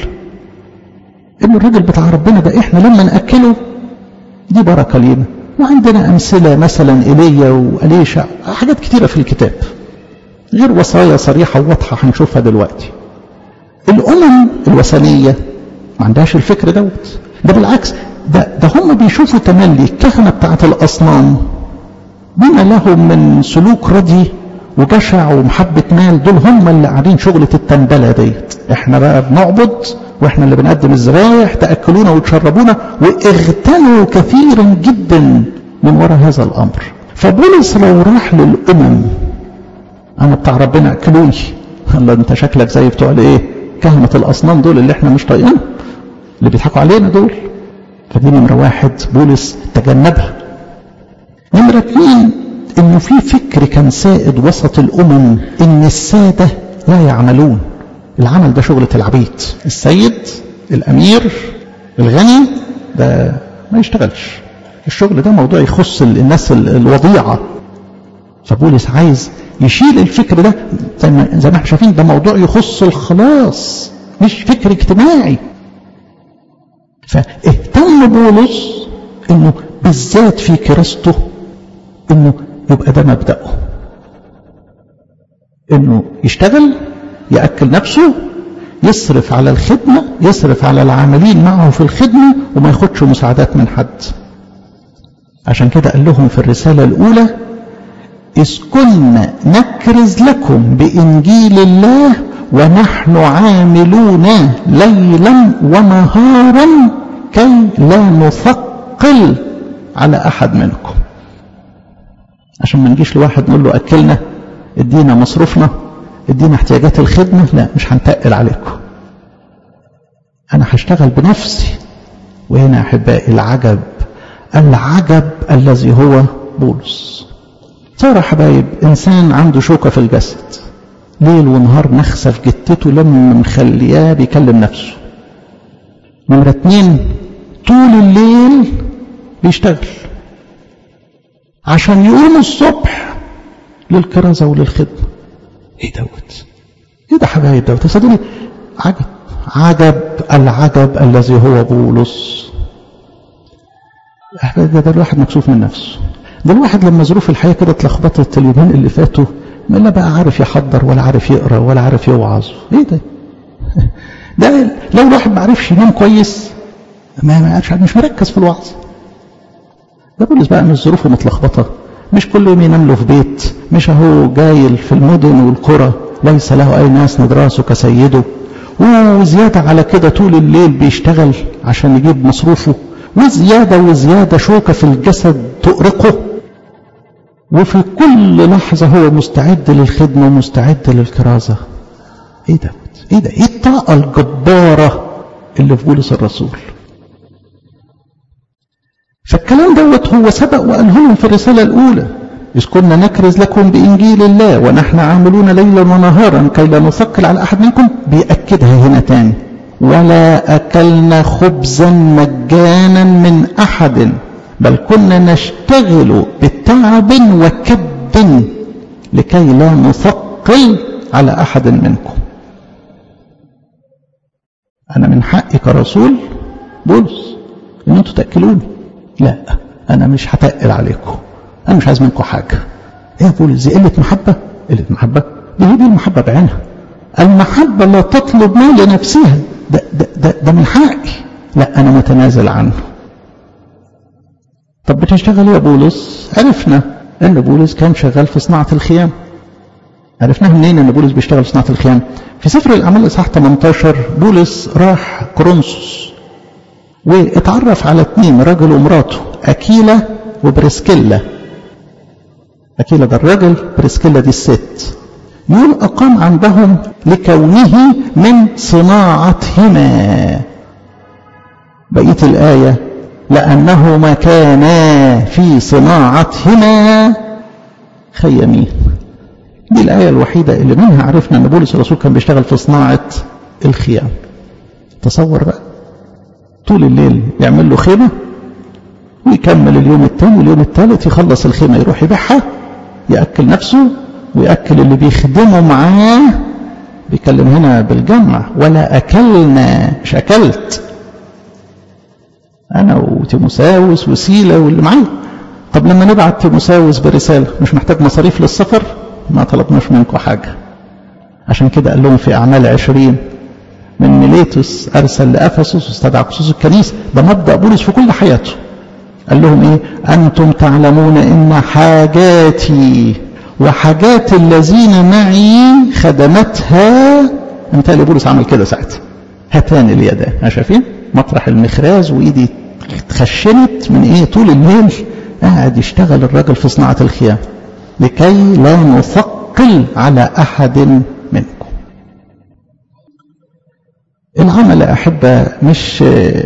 Speaker 1: ان الراجل بتاع ربنا ده احنا لما ناكله دي بركه لينا وعندنا امثله مثلا ايليا واليشع حاجات كتيره في الكتاب غير وصايا صريحه وواضحه هنشوفها دلوقتي الامم الوثنيه ما عندهاش الفكر دوت ده بالعكس ده ده هم بيشوفوا تملي الكهنه بتاعت الاصنام بما لهم من سلوك ردي وجشع ومحبة مال دول هم اللي قاعدين شغلة التنبلة ديت احنا بقى بنعبد واحنا اللي بنقدم الذبائح تأكلونا وتشربونا واغتنوا كثيرا جدا من وراء هذا الأمر فبولس لو راح للأمم أنا بتاع ربنا أكلوني الله أنت شكلك زي بتوع الإيه كهنة الأصنام دول اللي احنا مش طايقينهم اللي بيضحكوا علينا دول فدي نمرة واحد بولس تجنبها نمرة اثنين انه في فكر كان سائد وسط الامم ان الساده لا يعملون العمل ده شغله العبيد السيد الامير الغني ده ما يشتغلش الشغل ده موضوع يخص الناس الوضيعه فبولس عايز يشيل الفكر ده زي ما زي ما احنا شايفين ده موضوع يخص الخلاص مش فكر اجتماعي فاهتم بولس انه بالذات في كراسته انه يبقى ده مبدأه انه يشتغل يأكل نفسه يصرف على الخدمة يصرف على العاملين معه في الخدمة وما ياخدش مساعدات من حد عشان كده قال لهم في الرسالة الأولى إذ كنا نكرز لكم بإنجيل الله ونحن عاملون ليلا ونهارا كي لا نثقل على أحد منكم عشان ما نجيش لواحد نقول له أكلنا ادينا مصروفنا ادينا احتياجات الخدمة لا مش هنتقل عليكم أنا هشتغل بنفسي وهنا أحبائي العجب العجب الذي هو بولس صار حبايب إنسان عنده شوكة في الجسد ليل ونهار نخسة في جتته لما مخلياه بيكلم نفسه نمرة اتنين طول الليل بيشتغل عشان يقوم الصبح للكرازة وللخدمة ايه دوت ايه ده حبايب دوت صدقني عجب عجب العجب الذي هو بولس ده, ده الواحد مكسوف من نفسه ده الواحد لما ظروف الحياة كده اتلخبطت اليومين اللي فاتوا ما لا بقى عارف يحضر ولا عارف يقرا ولا عارف يوعظ ايه ده ده لو الواحد ما عرفش ينام كويس ما ما عارفش مش مركز في الوعظ ده بولس بقى مش ظروفه متلخبطه مش كل يوم ينام له في بيت مش اهو جايل في المدن والقرى ليس له اي ناس ندراسه كسيده وزيادة على كده طول الليل بيشتغل عشان يجيب مصروفه وزيادة وزيادة شوكة في الجسد تؤرقه وفي كل لحظة هو مستعد للخدمة ومستعد للكرازة ايه ده ايه ده ايه الطاقة الجبارة اللي في بولس الرسول فالكلام دوت هو سبق وقاله لهم في الرسالة الأولى إذ كنا نكرز لكم بإنجيل الله ونحن عاملون ليلا ونهارا كي لا نثقل على أحد منكم بيأكدها هنا تاني ولا أكلنا خبزا مجانا من أحد بل كنا نشتغل بتعب وكد لكي لا نثقل على أحد منكم أنا من حقي كرسول بولس إن أنتوا تأكلوني لا أنا مش هتقل عليكم انا مش عايز منكم حاجه ايه يا بولس دي قله محبه قله محبه دي هي دي المحبه بعينها المحبه لا تطلب ما لنفسها ده, ده, ده, ده من حقي لا انا متنازل عنه طب بتشتغل يا بولس عرفنا ان بولس كان شغال في صناعه الخيام عرفناها منين ان بولس بيشتغل في صناعه الخيام في سفر الاعمال اصحاح 18 بولس راح كورنثوس واتعرف على اثنين راجل ومراته اكيلا وبريسكيلا اكيلا ده الراجل بريسكيلا دي الست يقول اقام عندهم لكونه من صناعتهما بقيه الايه لانهما كانا في صناعتهما خيامين دي الآية الوحيدة اللي منها عرفنا أن بولس الرسول كان بيشتغل في صناعة الخيام تصور بقى طول الليل يعمل له خيمة ويكمل اليوم الثاني واليوم الثالث يخلص الخيمة يروح يبيعها يأكل نفسه ويأكل اللي بيخدمه معاه بيكلم هنا بالجمع ولا أكلنا مش أكلت أنا وتيموساوس وسيلة واللي معايا طب لما نبعت تيموساوس برسالة مش محتاج مصاريف للسفر ما طلبناش منكم حاجة عشان كده قال لهم في أعمال عشرين من ميليتوس أرسل لأفسس واستدعى خصوص الكنيسة ده مبدأ بولس في كل حياته قال لهم إيه أنتم تعلمون إن حاجاتي وحاجات الذين معي خدمتها امثال بولس عمل كده ساعتها هاتان اليدان شايفين مطرح المخراز وإيدي اتخشنت من إيه طول الليل قاعد يشتغل الراجل في صناعة الخيام لكي لا نثقل على أحد منكم العمل أحبة مش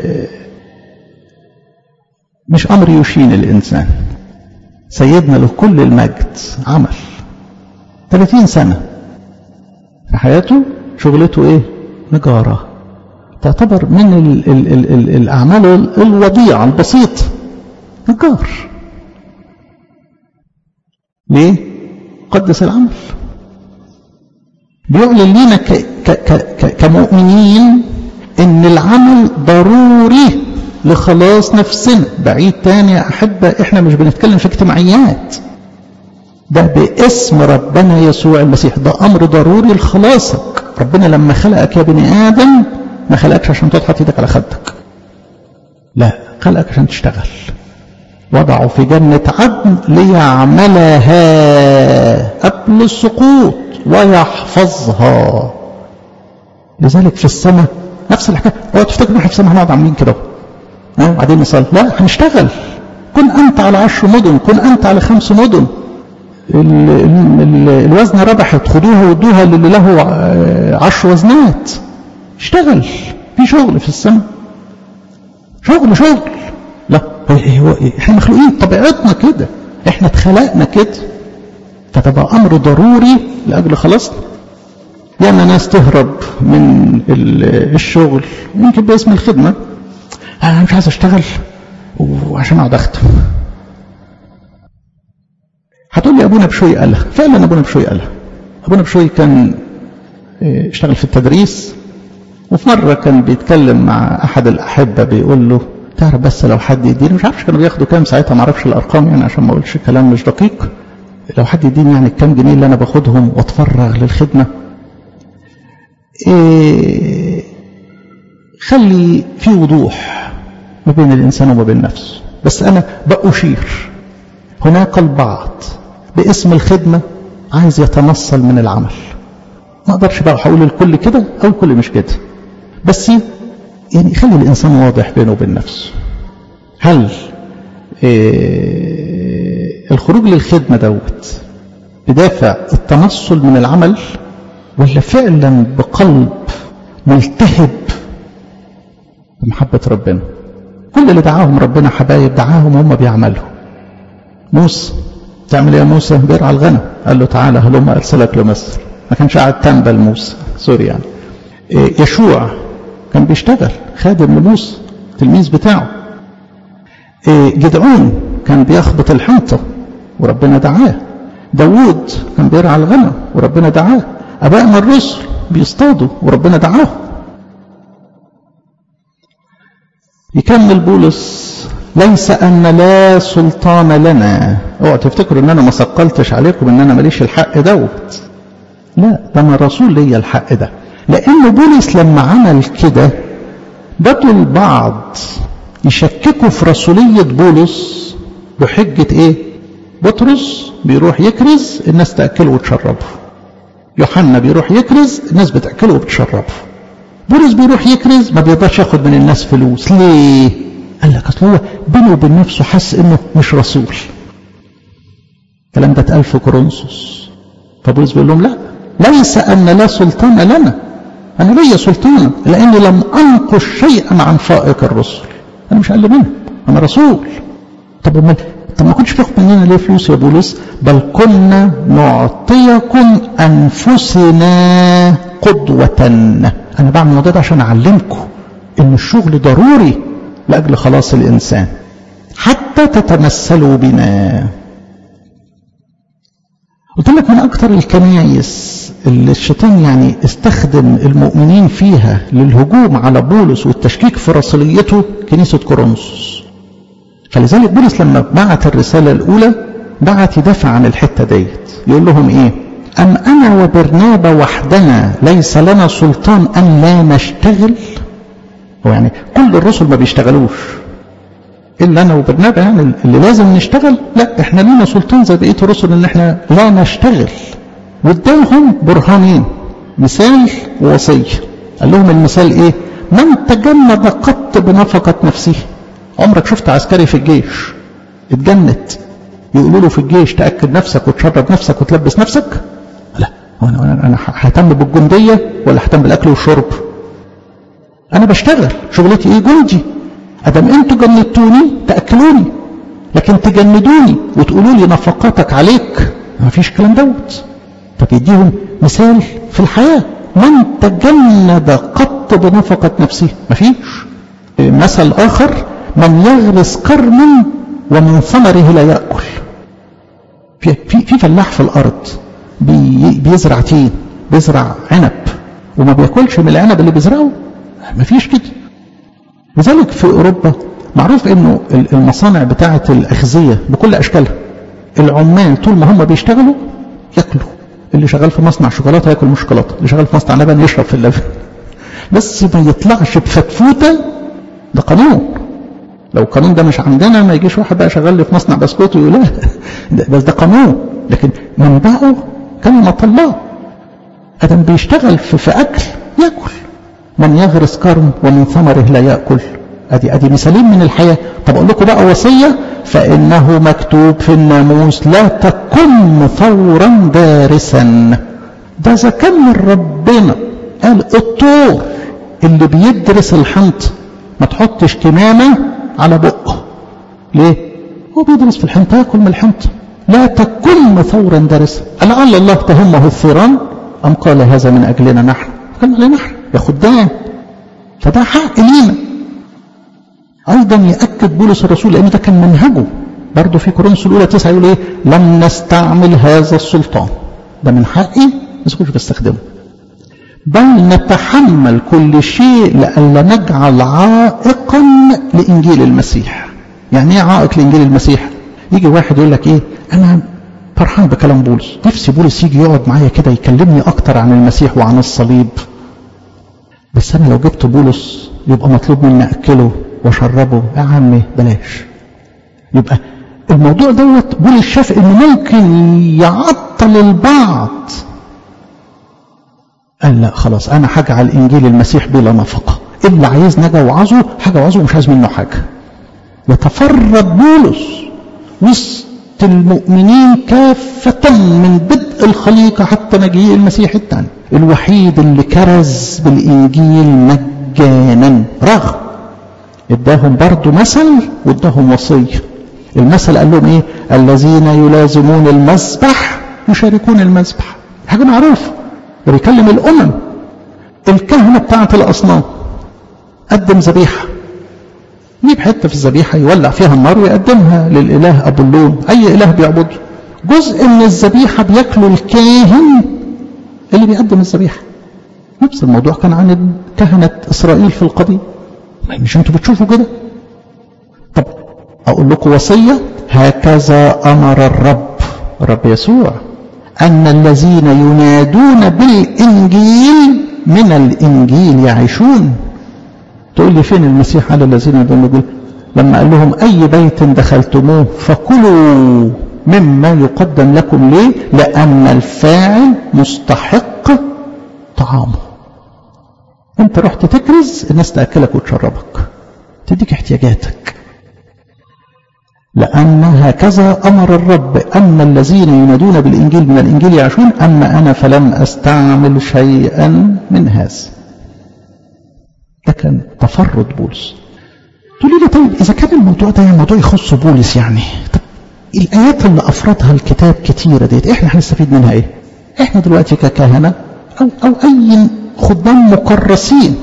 Speaker 1: مش أمر يشين الإنسان سيدنا له كل المجد عمل 30 سنة في حياته شغلته إيه نجارة تعتبر من ال ال ال ال الأعمال الوضيعة البسيطة نجار ليه قدس العمل بيعلن لنا ك ك ك كمؤمنين ان العمل ضروري لخلاص نفسنا بعيد تاني يا احبه احنا مش بنتكلم في اجتماعيات ده باسم ربنا يسوع المسيح ده امر ضروري لخلاصك ربنا لما خلقك يا بني ادم ما خلقكش عشان تحط ايدك على خدك لا خلقك عشان تشتغل وضعوا في جنة عدن ليعملها قبل السقوط ويحفظها لذلك في السماء نفس الحكاية هو تفتكر احنا في السماء هنقعد عاملين كده بعدين نصلي لا هنشتغل كن أنت على عشر مدن كن أنت على خمس مدن ال ال ال الوزن ربحت خدوها ودوها للي له عشر وزنات اشتغل في شغل في السماء شغل شغل لا هو احنا مخلوقين طبيعتنا كده احنا اتخلقنا كده فتبقى امر ضروري لاجل خلاصنا ياما ناس تهرب من الشغل يمكن باسم الخدمه انا مش عايز اشتغل وعشان اقعد اخدم هتقول لي ابونا بشوي قالها فعلا ابونا بشوي قالها ابونا بشوي كان اشتغل في التدريس وفي مره كان بيتكلم مع احد الاحبه بيقول له تعرف بس لو حد يديني مش عارفش كانوا بياخدوا كام ساعتها ما اعرفش الارقام يعني عشان ما اقولش كلام مش دقيق لو حد يديني يعني الكام جنيه اللي انا باخدهم واتفرغ للخدمه إيه خلي في وضوح ما بين الانسان وما بين نفسه بس انا بأشير هناك البعض باسم الخدمه عايز يتنصل من العمل ما اقدرش بقى هقول الكل كده او الكل مش كده بس يعني خلي الإنسان واضح بينه وبين نفسه هل إيه الخروج للخدمة دوت بدافع التنصل من العمل ولا فعلا بقلب ملتهب بمحبة ربنا كل اللي دعاهم ربنا حبايب دعاهم هم بيعملوا موسى تعمل يا موسى بيرعى الغنم قال له تعالى هلما ارسلك لمصر ما كانش قاعد تنبل موسى سوري يعني إيه يشوع كان بيشتغل خادم لموسى التلميذ بتاعه إيه جدعون كان بيخبط الحنطة وربنا دعاه داوود كان بيرعى الغنم وربنا دعاه أبائنا الرسل بيصطادوا وربنا دعاه يكمل بولس ليس أن لا سلطان لنا اوعوا تفتكروا ان انا ما ثقلتش عليكم ان انا ماليش الحق دوت لا ده انا رسول ليا الحق ده لان بولس لما عمل كده بدوا البعض يشككوا في رسولية بولس بحجة ايه بطرس بيروح يكرز الناس تأكله وتشربه يوحنا بيروح يكرز الناس بتأكله وبتشربه بولس بيروح يكرز ما بيقدرش ياخد من الناس فلوس ليه قال لك اصل هو بينه وبين نفسه حس انه مش رسول الكلام ده اتقال في كورنثوس فبولس بيقول لهم لا ليس ان لا سلطان لنا انا ليا سلطان لاني لم انقش شيئا عن فائق الرسل انا مش اقل منهم انا رسول طب امال طب ما كنتش بتاخد مننا ليه فلوس يا بولس بل كنا نعطيكم انفسنا قدوة انا بعمل الموضوع ده عشان اعلمكم ان الشغل ضروري لاجل خلاص الانسان حتى تتمثلوا بنا قلت لك من اكثر الكنايس اللي الشيطان يعني استخدم المؤمنين فيها للهجوم على بولس والتشكيك في رسوليته كنيسه كورنثوس فلذلك بولس لما بعت الرساله الاولى بعت يدافع عن الحته ديت يقول لهم ايه ام انا وبرنابا وحدنا ليس لنا سلطان ان لا نشتغل هو يعني كل الرسل ما بيشتغلوش الا انا وبرنابا يعني اللي لازم نشتغل لا احنا لينا سلطان زي بقيه الرسل ان احنا لا نشتغل واداهم برهانين مثال ووصيه قال لهم المثال ايه من تجند قط بنفقه نفسه عمرك شفت عسكري في الجيش اتجند يقولوا له في الجيش تاكد نفسك وتشرب نفسك وتلبس نفسك لا انا انا ههتم بالجنديه ولا ههتم بالاكل والشرب انا بشتغل شغلتي ايه جندي ادم انتوا جندتوني تاكلوني لكن تجندوني وتقولوا لي نفقاتك عليك ما فيش الكلام دوت فبيديهم مثال في الحياه من تجند قط بنفقه نفسه ما فيش مثل اخر من يغرس كرما ومن ثمره لا ياكل في في في فلاح في الارض بي بيزرع تين بيزرع عنب وما بياكلش من العنب اللي بيزرعه ما فيش كده لذلك في اوروبا معروف انه المصانع بتاعه الاغذيه بكل اشكالها العمال طول ما هم بيشتغلوا ياكلوا اللي شغال في مصنع شوكولاته ياكل مش شوكولاته اللي شغال في مصنع لبن يشرب في اللبن بس ما يطلعش بفتفوته ده قانون لو القانون ده مش عندنا ما يجيش واحد بقى شغال لي في مصنع بسكوت ويقول لا بس ده قانون لكن منبعه كلمة الله ادم بيشتغل في, في اكل ياكل من يغرس كرم ومن ثمره لا ياكل ادي ادي مثالين من الحياه طب اقول لكم بقى وصيه فانه مكتوب في الناموس لا تكن ثورا دارسا ده اذا كان من ربنا قال الطور اللي بيدرس الحنطه ما تحطش كمامه على بقه ليه هو بيدرس في الحنطه ياكل من الحنطه لا تكن ثورا دارسا لعل الله تهمه الثيران ام قال هذا من اجلنا نحن كان علينا نحن يا خدام فده حق لينا ايضا ياكد بولس الرسول لان ده كان منهجه برضه في كورنثوس الاولى تسعه يقول ايه لم نستعمل هذا السلطان ده من حقي بس كنتش بستخدمه بل نتحمل كل شيء لئلا نجعل عائقا لانجيل المسيح يعني ايه عائق لانجيل المسيح يجي واحد يقول لك ايه انا فرحان بكلام بولس نفسي بولس يجي يقعد معايا كده يكلمني اكتر عن المسيح وعن الصليب بس انا لو جبت بولس يبقى مطلوب مني اكله واشربه يا عمي بلاش يبقى الموضوع دوت بولس شاف انه ممكن يعطل البعض قال لا خلاص انا هجعل انجيل المسيح بلا نفقه اللي عايزني اجي اوعظه حاجه اوعظه ومش عايز منه حاجه يتفرد بولس وسط المؤمنين كافة من بدء الخليقة حتى مجيء المسيح الثاني الوحيد اللي كرز بالإنجيل مجانا رغم اداهم برضو مثل واداهم وصية المثل قال لهم ايه الذين يلازمون المذبح يشاركون المذبح حاجة معروفة ده بيكلم الأمم الكهنة بتاعة الأصنام قدم ذبيحة يجيب حته في الذبيحه يولع فيها النار ويقدمها للاله ابولون اي اله بيعبده جزء من الذبيحه بياكله الكاهن اللي بيقدم الذبيحه نفس الموضوع كان عن كهنه اسرائيل في القديم مش انتوا بتشوفوا كده طب أقول لكم وصية هكذا أمر الرب الرب يسوع أن الذين ينادون بالإنجيل من الإنجيل يعيشون تقول لي فين المسيح على الذين ينادون بالإنجيل لما قال لهم أي بيت دخلتموه فكلوا مما يقدم لكم ليه لأن الفاعل مستحق طعامه انت رحت تكرز الناس تأكلك وتشربك تديك احتياجاتك لأن هكذا أمر الرب أن الذين ينادون بالإنجيل من الإنجيل يعيشون أما أنا فلم أستعمل شيئا من هذا ده كان تفرد بولس تقولي لي طيب إذا كان الموضوع ده موضوع يخص بولس يعني طب الآيات اللي أفرضها الكتاب كتيرة ديت إحنا هنستفيد منها إيه؟ إحنا دلوقتي ككهنة أو, أو أي خدام مكرسين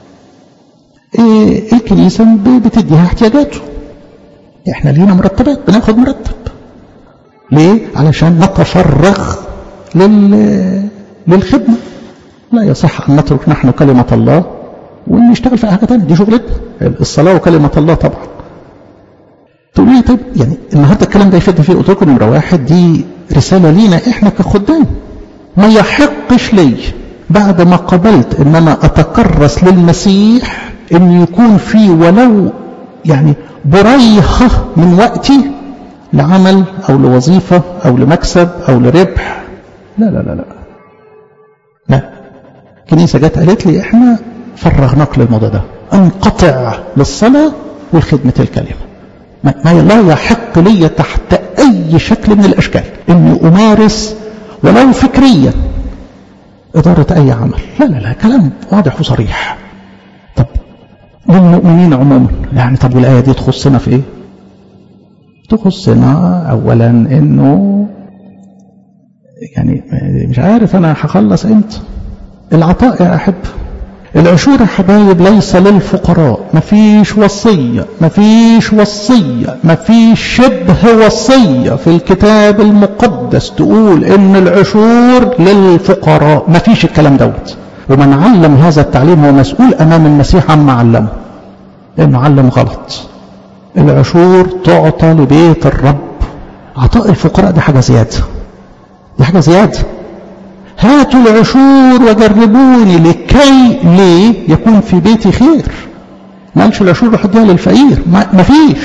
Speaker 1: إيه الكنيسة بتديها احتياجاته احنا لينا مرتبات بناخد مرتب ليه علشان نتفرغ لل... للخدمة لا يصح أن نترك نحن كلمة الله ونشتغل في حاجة تانية دي شغلتنا الصلاة وكلمة الله طبعا تقول لي طيب يعني النهارده الكلام ده يفيدنا فيه قلت لكم نمرة واحد دي رسالة لينا احنا كخدام ما يحقش لي بعد ما قبلت ان انا اتكرس للمسيح ان يكون في ولو يعني بريحة من وقتي لعمل أو لوظيفة أو لمكسب أو لربح لا لا لا لا لا الكنيسة جت قالت لي احنا فرغناك للموضوع ده انقطع للصلاة والخدمة الكلمة ما, ما لا يحق لي تحت أي شكل من الأشكال أني أمارس ولو فكريا إدارة أي عمل لا لا لا كلام واضح وصريح طب للمؤمنين عموما يعني طب والآية دي تخصنا في إيه تخصنا أولا إنه يعني مش عارف أنا هخلص إمتى العطاء يا أحب العشور يا حبايب ليس للفقراء مفيش وصية مفيش وصية مفيش شبه وصية في الكتاب المقدس تقول إن العشور للفقراء مفيش الكلام دوت ومن علم هذا التعليم هو مسؤول أمام المسيح عما علمه لأنه علم غلط العشور تعطى لبيت الرب عطاء الفقراء دي حاجة زيادة دي حاجة زيادة هاتوا العشور وجربوني لكي ليه يكون في بيتي خير ما قالش العشور روح اديها للفقير ما فيش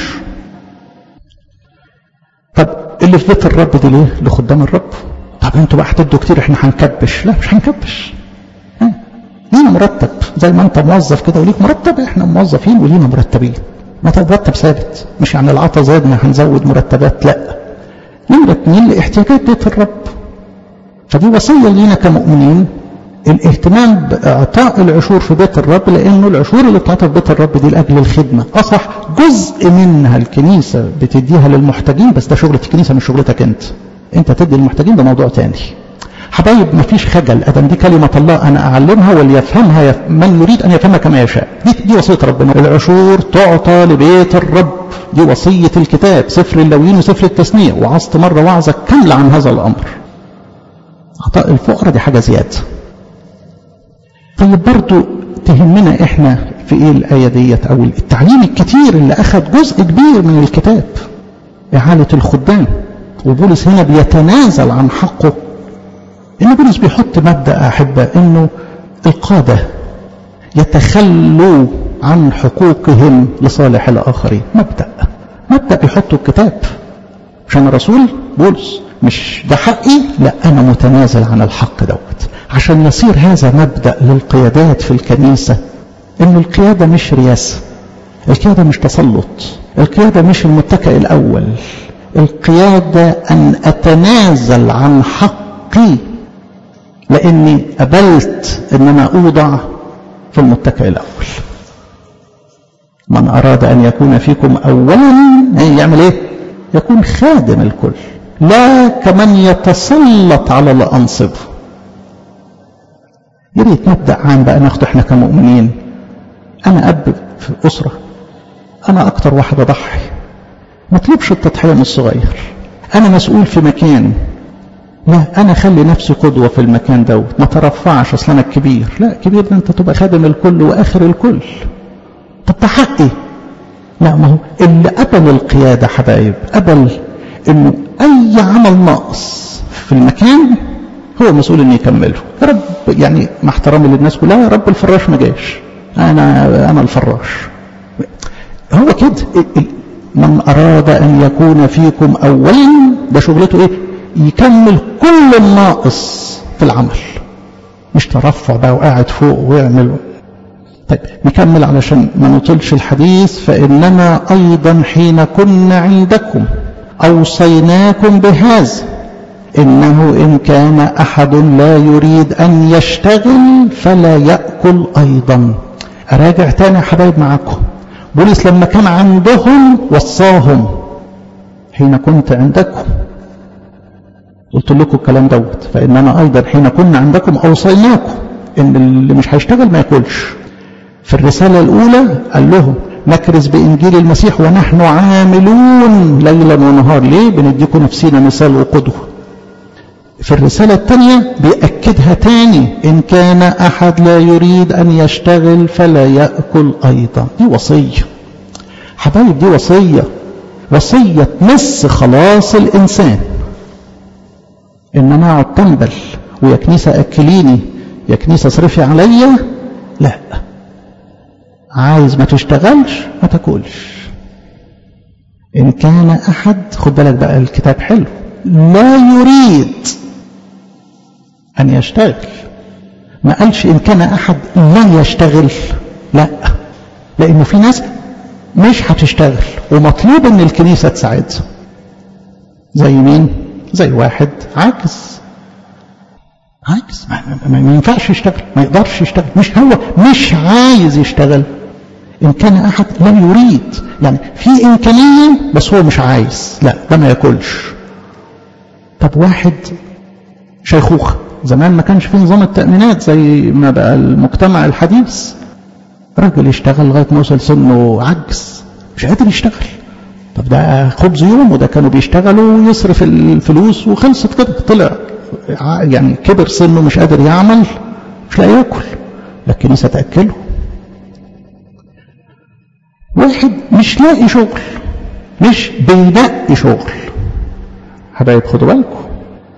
Speaker 1: طب اللي في بيت الرب دي ليه لخدام الرب طب انتوا بقى هتدوا كتير احنا هنكبش لا مش هنكبش لينا مرتب زي ما انت موظف كده وليك مرتب احنا موظفين ولينا مرتبين ما مرتب ثابت مش يعني العطا زادنا هنزود مرتبات لا نمرة اتنين لاحتياجات بيت الرب فدي وصية لينا كمؤمنين الاهتمام بإعطاء العشور في بيت الرب لأنه العشور اللي بتعطى في بيت الرب دي لأجل الخدمة أصح جزء منها الكنيسة بتديها للمحتاجين بس ده شغلة الكنيسة مش شغلتك أنت أنت تدي للمحتاجين ده موضوع تاني حبايب ما فيش خجل ادم دي كلمه الله انا اعلمها وليفهمها من يريد ان يفهمها كما يشاء دي, دي وصيه ربنا العشور تعطى لبيت الرب دي وصيه الكتاب سفر اللويين وسفر التثنيه وعظت مره وعظه كامله عن هذا الامر عطاء الفقراء دي حاجه زياده طيب برضو تهمنا احنا في ايه الايه ديت او التعليم الكتير اللي اخذ جزء كبير من الكتاب اعاله الخدام وبولس هنا بيتنازل عن حقه ان بولس بيحط مبدا احبه انه القاده يتخلوا عن حقوقهم لصالح الاخرين مبدا مبدا بيحطه الكتاب مش انا رسول بولس مش ده حقي لا انا متنازل عن الحق دوت عشان يصير هذا مبدا للقيادات في الكنيسه ان القياده مش رياسه القياده مش تسلط القياده مش المتكئ الاول القياده ان اتنازل عن حقي لاني قبلت ان انا اوضع في المتكئ الاول من اراد ان يكون فيكم اولا يعمل ايه يكون خادم الكل لا كمن يتسلط على الانصب يا ريت مبدا عام بقى ناخده احنا كمؤمنين انا اب في اسره انا اكتر واحد اضحي ما اطلبش التضحيه من الصغير انا مسؤول في مكان لا انا خلي نفسي قدوه في المكان دوت ما ترفعش اصل انا الكبير لا كبير ده انت تبقى خادم الكل واخر الكل طب ده حقي لا ما هو اللي قبل القيادة حبايب قبل انه اي عمل ناقص في المكان هو مسؤول انه يكمله يا رب يعني مع احترامي للناس كلها يا رب الفراش ما جاش انا انا الفراش هو كده من اراد ان يكون فيكم اولا ده شغلته ايه يكمل كل الناقص في العمل مش ترفع بقى وقاعد فوق ويعمل طيب نكمل علشان ما نطلش الحديث فإننا أيضا حين كنا عندكم أوصيناكم بهذا إنه إن كان أحد لا يريد أن يشتغل فلا يأكل أيضا أراجع تاني يا حبايب معاكم بولس لما كان عندهم وصاهم حين كنت عندكم قلت لكم الكلام دوت فإننا أيضا حين كنا عندكم أوصيناكم إن اللي مش هيشتغل ما ياكلش في الرسالة الأولى قال لهم نكرز بإنجيل المسيح ونحن عاملون ليلا ونهار ليه بنديكم نفسينا مثال وقدوة في الرسالة الثانية بيأكدها تاني إن كان أحد لا يريد أن يشتغل فلا يأكل أيضا دي وصية حبايب دي وصية وصية تمس خلاص الإنسان إن أنا أقعد تنبل ويا كنيسة أكليني يا كنيسة اصرفي عليا لا عايز ما تشتغلش ما تاكلش إن كان أحد خد بالك بقى الكتاب حلو لا يريد أن يشتغل ما قالش إن كان أحد لا يشتغل لا لأنه في ناس مش هتشتغل ومطلوب إن الكنيسة تساعدها زي مين؟ زي واحد عاجز عاجز ما, ما, ما ينفعش يشتغل ما يقدرش يشتغل مش هو مش عايز يشتغل إن كان أحد لا يريد يعني في إمكانية بس هو مش عايز لا ده ما ياكلش طب واحد شيخوخة زمان ما كانش في نظام التأمينات زي ما بقى المجتمع الحديث راجل يشتغل لغاية ما وصل سنه عجز مش قادر يشتغل طب ده خبز يوم وده كانوا بيشتغلوا ويصرف الفلوس وخلصت كده طلع يعني كبر سنه مش قادر يعمل مش لاقي ياكل لا الكنيسة تأكله واحد مش لاقي شغل مش بيلاقي شغل حبايب خدوا بالكم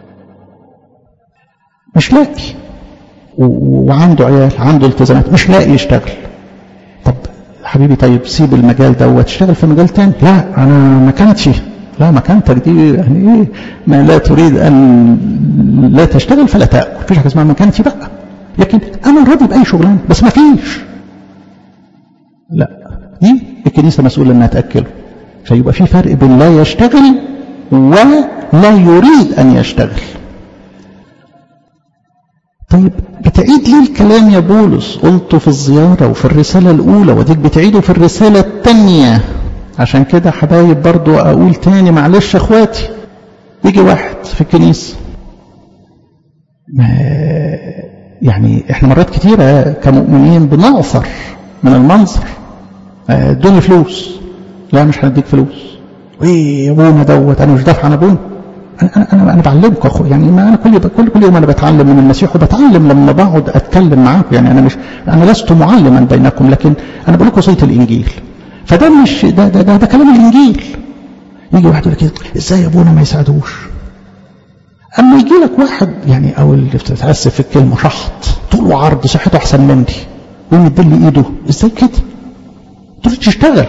Speaker 1: مش لاقي وعنده عيال عنده التزامات مش لاقي يشتغل طب حبيبي طيب سيب المجال دوت اشتغل في مجال تاني لا انا مكانتي لا مكانتك دي يعني ايه ما لا تريد ان لا تشتغل فلا تاكل مفيش حاجه اسمها مكانتي بقى لكن انا راضي باي شغلانه بس ما فيش لا دي الكنيسه مسؤوله انها تاكله فيبقى في فرق بين لا يشتغل ولا يريد ان يشتغل طيب بتعيد ليه الكلام يا بولس قلته في الزيارة وفي الرسالة الأولى وديك بتعيده في الرسالة الثانية عشان كده حبايب برضو أقول تاني معلش أخواتي يجي واحد في الكنيسة ما يعني احنا مرات كتيرة كمؤمنين بنعثر من المنظر ادوني فلوس لا مش هنديك فلوس ايه ابونا دوت انا مش دافع عن ابونا انا انا انا بعلمك اخو يعني ما انا كل كل كل يوم انا بتعلم من المسيح وبتعلم لما بقعد اتكلم معاكم يعني انا مش انا لست معلما بينكم لكن انا بقول لكم وصيه الانجيل فده مش ده ده, ده, ده كلام الانجيل يجي واحد يقول لك ازاي ابونا ما يساعدوش اما يجي لك واحد يعني او اللي بتتاسف في الكلمه شحط طول وعرض صحته احسن مني ويمد لي ايده ازاي كده؟ تقول تشتغل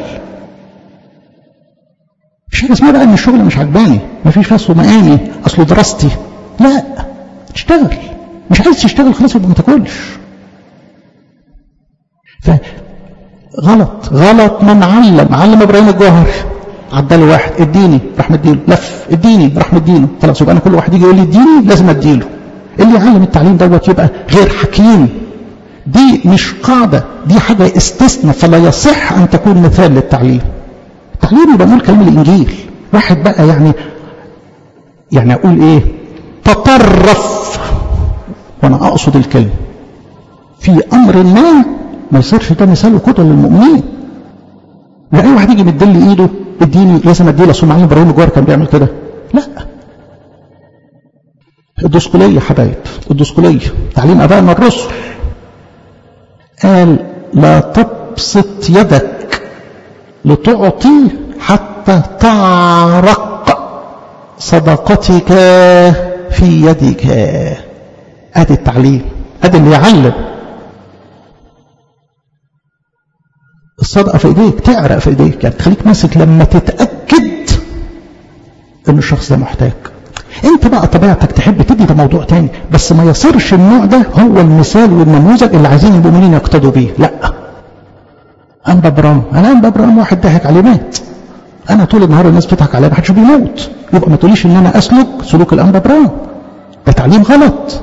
Speaker 1: مش حاجه اسمها بقى ان الشغل مش عجباني ما فيش اصله مقامي اصله دراستي لا تشتغل مش عايز تشتغل خلاص يبقى ما تاكلش فغلط غلط من علم علم ابراهيم الجوهري عداله واحد اديني راح مديله لف اديني راح مديله خلاص يبقى انا كل واحد يجي يقول لي اديني لازم اديله اللي يعلم التعليم دوت يبقى غير حكيم دي مش قاعدة دي حاجة استثناء فلا يصح أن تكون مثال للتعليم التعليم يبقى نقول كلام الإنجيل واحد بقى يعني يعني أقول إيه تطرف وأنا أقصد الكلمة في أمر ما ما يصيرش ده مثال وقدوة للمؤمنين لا أي واحد يجي مدل لي إيده اديني لازم اديله اصل معلم ابراهيم الجوهر كان بيعمل كده لا الدسقلية يا حبايب الدسقلية تعليم ابائنا الرسل قال لا تبسط يدك لتعطي حتى تعرق صدقتك في يدك ادي التعليم ادي اللي يعلم الصدقه في ايديك تعرق في ايديك يعني تخليك ماسك لما تتاكد ان الشخص ده محتاج انت بقى طبيعتك تحب تدي ده موضوع تاني بس ما يصيرش النوع ده هو المثال والنموذج اللي عايزين المؤمنين يقتدوا بيه لا انبا برام انا انبا برام واحد ضحك عليه مات انا طول النهار الناس بتضحك عليا ما حدش بيموت يبقى ما تقوليش ان انا اسلك سلوك الانبا برام ده تعليم غلط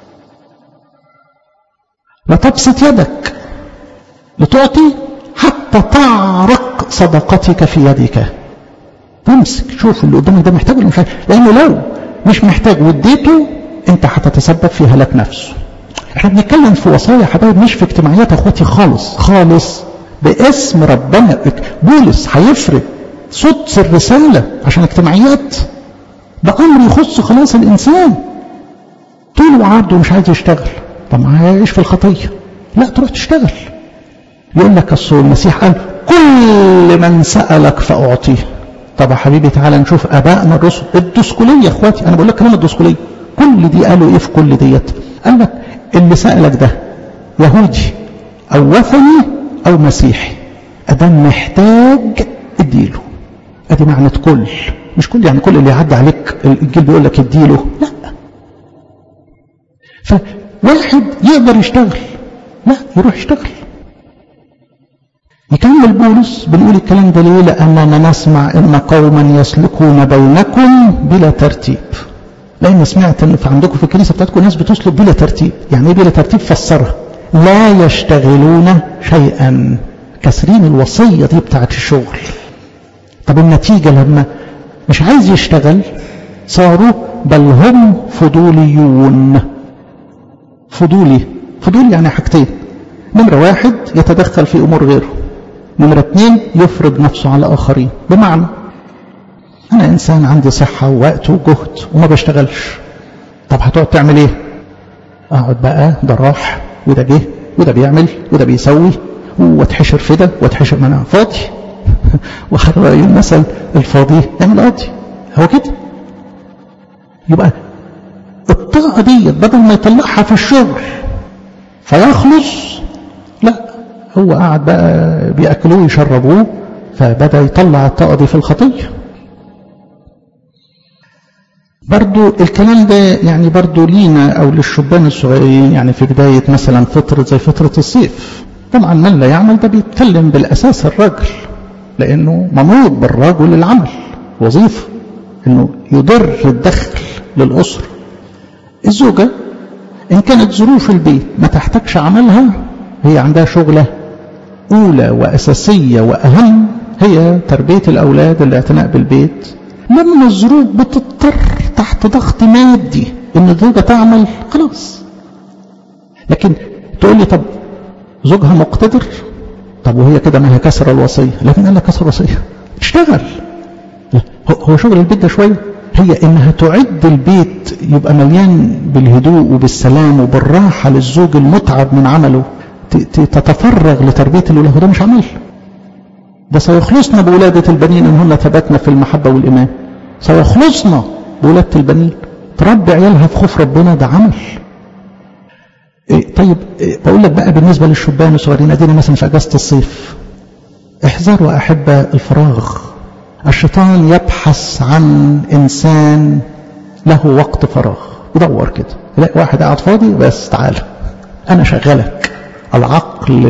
Speaker 1: لا تبسط يدك لتعطي حتى تعرق صدقتك في يدك تمسك شوف اللي قدامك ده محتاج ولا مش محتاج لانه لو مش محتاج واديته انت هتتسبب في هلاك نفسه احنا بنتكلم في وصايا يا حبايب مش في اجتماعيات اخواتي خالص خالص باسم ربنا بولس هيفرد صوت الرسالة عشان اجتماعيات ده امر يخص خلاص الانسان طول وعرضه مش عايز يشتغل طب ما هيعيش في الخطية لا تروح تشتغل يقول لك الصول المسيح قال كل من سألك فأعطيه طب يا حبيبي تعالى نشوف ابائنا الرسل الدسكوليه يا اخواتي انا بقول لك كلمه الدسكوليه كل دي قالوا ايه في كل ديت قال لك اللي سالك ده يهودي او وثني او مسيحي ادام محتاج اديله ادي معنى كل مش كل يعني كل اللي يعدي عليك الجيل بيقول لك اديله لا فواحد يقدر يشتغل لا يروح يشتغل يكمل بولس بنقول الكلام ده ليه لأننا نسمع أن قوما يسلكون بينكم بلا ترتيب لأن سمعت أن في عندكم في الكنيسة بتاعتكم ناس بتسلك بلا ترتيب يعني ايه بلا ترتيب فسرها لا يشتغلون شيئا كسرين الوصية دي بتاعت الشغل طب النتيجة لما مش عايز يشتغل صاروا بل هم فضوليون فضولي فضول يعني حاجتين نمرة واحد يتدخل في أمور غيره نمرة اثنين يفرض نفسه على آخرين بمعنى أنا إنسان عندي صحة ووقت وجهد وما بشتغلش طب هتقعد تعمل إيه؟ أقعد بقى ده راح وده جه وده بيعمل وده بيسوي واتحشر في ده واتحشر ما أنا فاضي وخلى رأي المثل الفاضي يعمل قاضي هو كده يبقى الطاقة دي بدل ما يطلعها في الشغل فيخلص لا هو قاعد بقى بيأكلوه يشربوه فبدأ يطلع الطاقة دي في الخطية برضو الكلام ده يعني برضو لينا أو للشبان الصغيرين يعني في بداية مثلا فترة زي فترة الصيف طبعا من لا يعمل ده بيتكلم بالأساس الراجل لأنه ممنوع بالرجل العمل وظيفة أنه يضر الدخل للأسرة الزوجة إن كانت ظروف البيت ما تحتاجش عملها هي عندها شغلة أولى وأساسية وأهم هي تربية الأولاد الاعتناء بالبيت لما الظروف بتضطر تحت ضغط مادي إن الزوجة تعمل خلاص لكن تقول لي طب زوجها مقتدر طب وهي كده ما هي كسر الوصية لكن أنا كسر الوصية تشتغل هو شغل البيت ده شوية هي انها تعد البيت يبقى مليان بالهدوء وبالسلام وبالراحة للزوج المتعب من عمله تتفرغ لتربية الأولاد ده مش عمل ده سيخلصنا بولادة البنين إن هن ثبتنا في المحبة والإيمان سيخلصنا بولادة البنين تربي عيالها في خوف ربنا ده عمل إيه طيب إيه بقول لك بقى بالنسبة للشبان الصغيرين ادينا مثلا في اجازة الصيف احذروا احبة الفراغ الشيطان يبحث عن انسان له وقت فراغ يدور كده يلاقي واحد قاعد فاضي بس تعالى انا شغلك العقل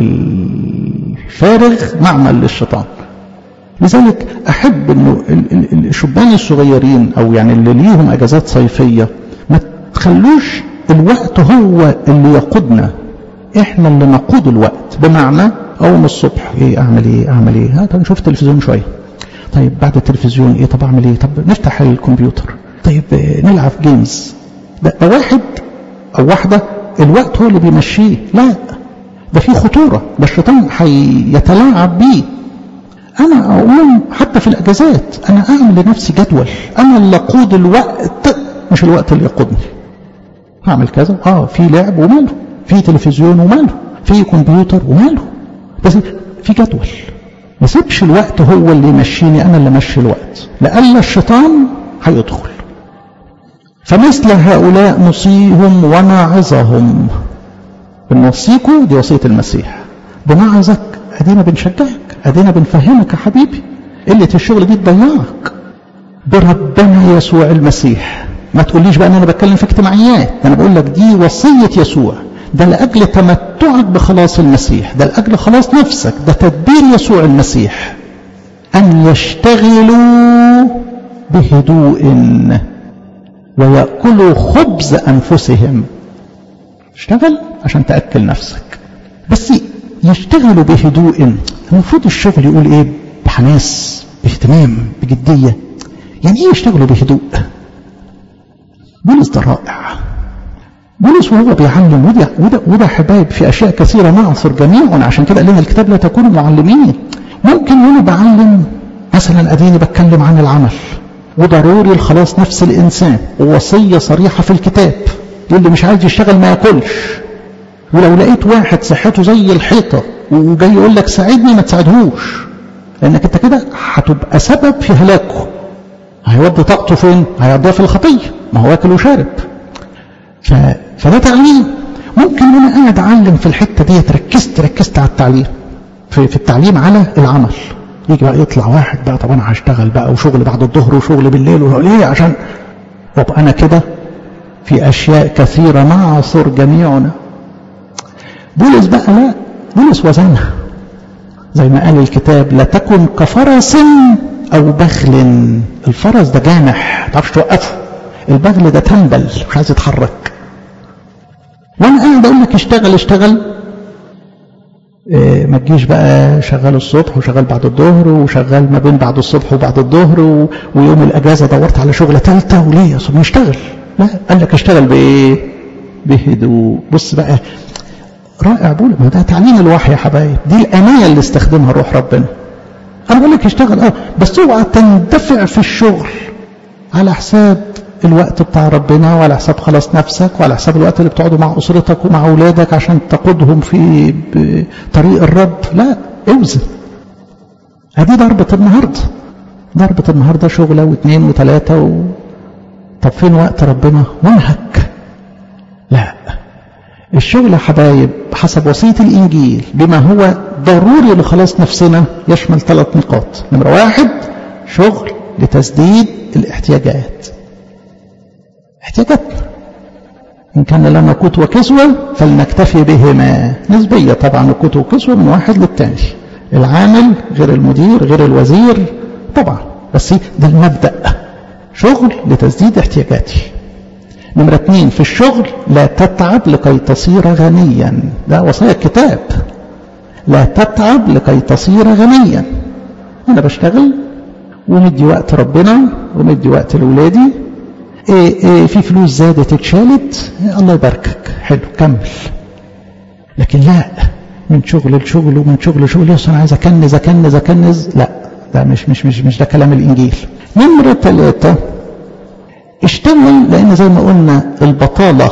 Speaker 1: الفارغ معمل للشيطان لذلك احب انه الشبان الصغيرين او يعني اللي ليهم اجازات صيفيه ما تخلوش الوقت هو اللي يقودنا احنا اللي نقود الوقت بمعنى اقوم الصبح ايه اعمل ايه اعمل ايه ها طب نشوف التلفزيون شويه طيب بعد التلفزيون ايه طب اعمل ايه طب نفتح الكمبيوتر طيب نلعب جيمز ده, ده واحد او واحده الوقت هو اللي بيمشيه لا ده في خطوره ده الشيطان هيتلاعب بيه انا اقوم حتى في الاجازات انا اعمل لنفسي جدول انا اللي اقود الوقت مش الوقت اللي يقودني هعمل كذا اه في لعب وماله في تلفزيون وماله في كمبيوتر وماله بس في جدول ما سيبش الوقت هو اللي يمشيني انا اللي امشي الوقت لألا الشيطان هيدخل فمثل هؤلاء نصيهم ونعظهم بنوصيكوا دي وصية المسيح بنعظك ادينا بنشجعك ادينا بنفهمك يا حبيبي قلة الشغل دي تضيعك بربنا يسوع المسيح ما تقوليش بقى ان انا بتكلم في اجتماعيات انا بقول لك دي وصية يسوع ده لأجل تمتعك بخلاص المسيح ده لأجل خلاص نفسك ده تدبير يسوع المسيح أن يشتغلوا بهدوء ويأكلوا خبز أنفسهم اشتغل عشان تأكل نفسك بس يشتغلوا بهدوء المفروض الشغل يقول ايه بحماس باهتمام بجدية يعني ايه يشتغلوا بهدوء بولس ده رائع بولس وهو بيعلم وده, وده, وده حبايب في أشياء كثيرة نعصر جميعا عشان كده قال لنا الكتاب لا تكونوا معلمين ممكن وانا بعلم مثلا اديني بتكلم عن العمل وضروري الخلاص نفس الانسان ووصيه صريحه في الكتاب اللي مش عايز يشتغل ما ياكلش ولو لقيت واحد صحته زي الحيطه وجاي يقول لك ساعدني ما تساعدهوش لانك انت كده هتبقى سبب في هلاكه هيودي طاقته فين؟ هيوديها في الخطيه ما هو واكل وشارب ف... فده تعليم ممكن وانا قاعد اعلم في الحته ديت ركزت ركزت على التعليم في, في التعليم على العمل يجي بقى يطلع واحد بقى طب انا هشتغل بقى وشغل بعد الظهر وشغل بالليل ليه عشان وابقى انا كده في اشياء كثيره نعصر جميعنا بولس بقى لا بولس وزنها زي ما قال الكتاب لا تكن كفرس او بخل الفرس ده جامح ما تعرفش توقفه البغل ده تنبل مش عايز يتحرك وانا قاعد اقول لك اشتغل اشتغل إيه ما تجيش بقى شغال الصبح وشغال بعد الظهر وشغال ما بين بعد الصبح وبعد الظهر و... ويوم الاجازه دورت على شغله ثالثه وليه يا صبح نشتغل لا قال لك اشتغل بايه بهدوء بص بقى رائع بقول ما ده تعليم الوحي يا حبايب دي الامانه اللي استخدمها روح ربنا انا بقول لك اشتغل اه بس اوعى تندفع في الشغل على حساب الوقت بتاع ربنا وعلى حساب خلاص نفسك وعلى حساب الوقت اللي بتقعده مع أسرتك ومع أولادك عشان تقودهم في طريق الرب لا اوزن هذه ضربة النهاردة ضربة النهاردة شغلة واثنين وثلاثة و... طب فين وقت ربنا منهك لا الشغل يا حبايب حسب وصية الإنجيل بما هو ضروري لخلاص نفسنا يشمل ثلاث نقاط نمرة واحد شغل لتسديد الاحتياجات احتياجاتنا إن كان لنا قوت وكسوة فلنكتفي بهما نسبية طبعا القوت وكسوة من واحد للتاني العامل غير المدير غير الوزير طبعا بس ده المبدأ شغل لتسديد احتياجاتي نمرة اثنين في الشغل لا تتعب لكي تصير غنيا ده وصايا الكتاب لا تتعب لكي تصير غنيا أنا بشتغل ومدي وقت ربنا ومدي وقت لأولادي إيه إيه في فلوس زادت اتشالت إيه الله يباركك حلو كمل لكن لا من شغل لشغل ومن شغل لشغل يا انا عايز اكنز اكنز اكنز لا ده مش مش مش مش ده كلام الانجيل نمرة ثلاثة اشتغل لان زي ما قلنا البطالة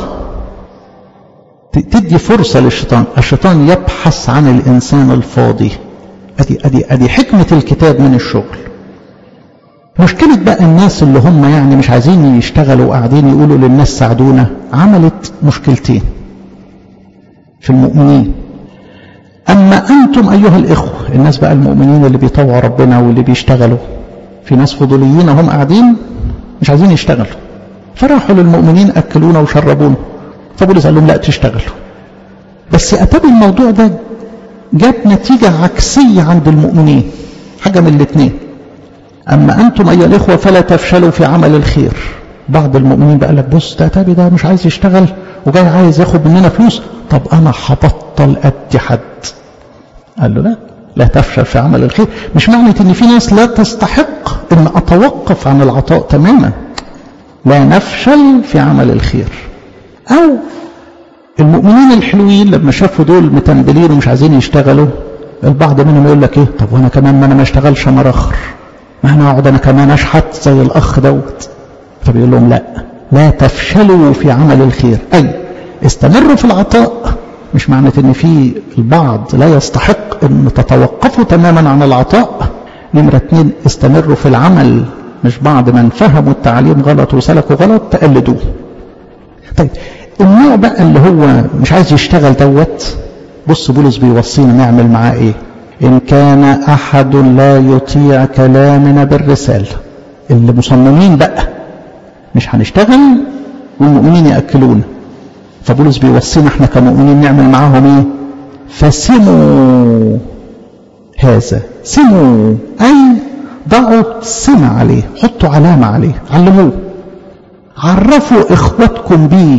Speaker 1: تدي فرصة للشيطان الشيطان يبحث عن الانسان الفاضي ادي ادي ادي حكمة الكتاب من الشغل مشكلة بقى الناس اللي هم يعني مش عايزين يشتغلوا وقاعدين يقولوا للناس ساعدونا عملت مشكلتين في المؤمنين أما أنتم أيها الإخوة الناس بقى المؤمنين اللي بيطوعوا ربنا واللي بيشتغلوا في ناس فضوليين هم قاعدين مش عايزين يشتغلوا فراحوا للمؤمنين أكلونا وشربونا فبولس قال لهم لا تشتغلوا بس أتابع الموضوع ده جاب نتيجة عكسية عند المؤمنين حاجة من الاثنين أما أنتم أيها الإخوة فلا تفشلوا في عمل الخير بعض المؤمنين بقى لك بص ده تابي ده مش عايز يشتغل وجاي عايز ياخد مننا فلوس طب أنا هبطل أدي حد قال له لا لا تفشل في عمل الخير مش معنى ان في ناس لا تستحق ان اتوقف عن العطاء تماما لا نفشل في عمل الخير او المؤمنين الحلوين لما شافوا دول متنبلين ومش عايزين يشتغلوا البعض منهم يقول لك ايه طب وانا كمان ما انا ما اشتغلش انا اخر ما انا اقعد انا كمان اشحت زي الاخ دوت فبيقول لهم لا لا تفشلوا في عمل الخير اي استمروا في العطاء مش معنى ان في البعض لا يستحق يستحق أن تتوقفوا تماما عن العطاء نمرة اتنين استمروا في العمل مش بعد ما فهموا التعليم غلط وسلكوا غلط تقلدوه طيب النوع بقى اللي هو مش عايز يشتغل دوت بص بولس بيوصينا نعمل معاه ايه ان كان احد لا يطيع كلامنا بالرسالة اللي مصممين بقى مش هنشتغل والمؤمنين يأكلونا فبولس بيوصينا احنا كمؤمنين نعمل معاهم ايه فسموا هذا سموا اي ضعوا سمة عليه حطوا علامة عليه علموه عرفوا اخواتكم بيه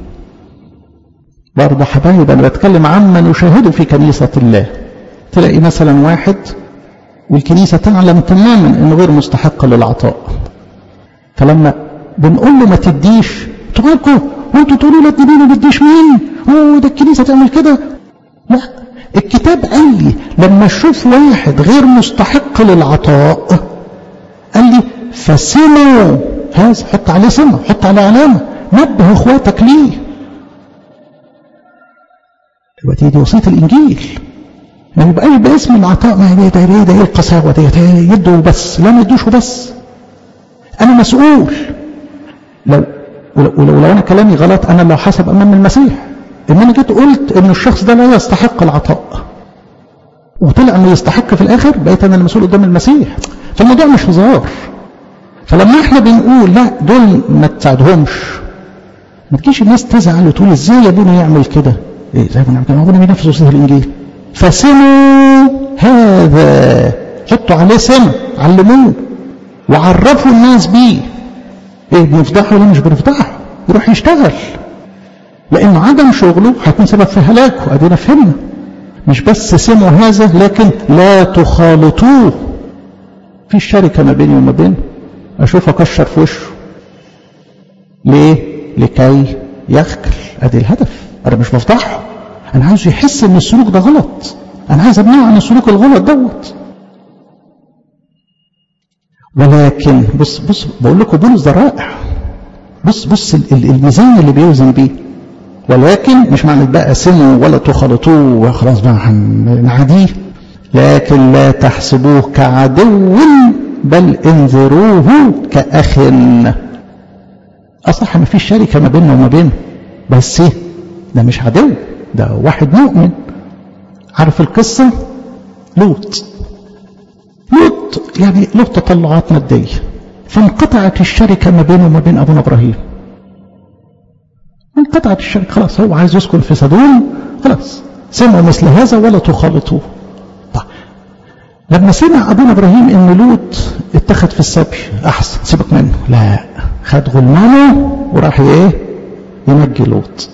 Speaker 1: برضه حبايب انا بتكلم عما نشاهده في كنيسة الله تلاقي مثلا واحد والكنيسة تعلم تماما انه غير مستحق للعطاء فلما بنقول له ما تديش تقولكوا وانتوا تقولوا لا تديني ما تديش مين هو ده الكنيسة تعمل كده لا الكتاب قال لي لما اشوف واحد غير مستحق للعطاء قال لي فسموا هذا حط عليه سمة حط عليه علامة نبه اخواتك ليه دلوقتي دي وصية الانجيل ما يبقى باسم العطاء ما هي ده ده ايه القساوة ديت يدوا بس لا ما يدوش بس انا مسؤول لو ولو, ولو, لو انا كلامي غلط انا لو حسب امام المسيح ان انا جيت قلت ان الشخص ده لا يستحق العطاء وطلع انه يستحق في الاخر بقيت انا المسؤول قدام المسيح فالموضوع مش هزار فلما احنا بنقول لا دول ما تساعدهمش ما تجيش الناس تزعل وتقول ازاي ابونا يعمل كده ايه زي ما نعمل كده ابونا بينفذ وصيه الانجيل فسموا هذا حطوا عليه سم علموه وعرفوا الناس بيه ايه بنفضحه ولا مش بنفضحه يروح يشتغل لان عدم شغله هيكون سبب في هلاكه ادينا فهمنا مش بس سموا هذا لكن لا تخالطوه في شركه ما بيني وما بينه اشوف اكشر في وشه ليه لكي يخجل ادي الهدف انا مش بفضحه انا عايزه يحس ان السلوك ده غلط انا عايز ابنيه عن السلوك الغلط دوت ولكن بص بص بقول لكم بولس ده رائع بص بص الميزان اللي بيوزن بيه ولكن مش معنى بقى سموا ولا تخلطوه وخلاص بقى هنعاديه لكن لا تحسبوه كعدو بل انذروه كأخ أصح ما فيش شركة ما بيننا وما بينه بس ايه ده مش عدو ده واحد مؤمن عارف القصة لوط لوط يعني له تطلعات مادية فانقطعت الشركة ما بينه وما بين أبونا إبراهيم انقطعت الشركة خلاص هو عايز يسكن في سدوم خلاص سمعوا مثل هذا ولا تخالطوه طيب لما سمع أبونا إبراهيم إن لوط اتخذ في السبي أحسن سيبك منه لا خد غلمانه وراح إيه ينجي لوط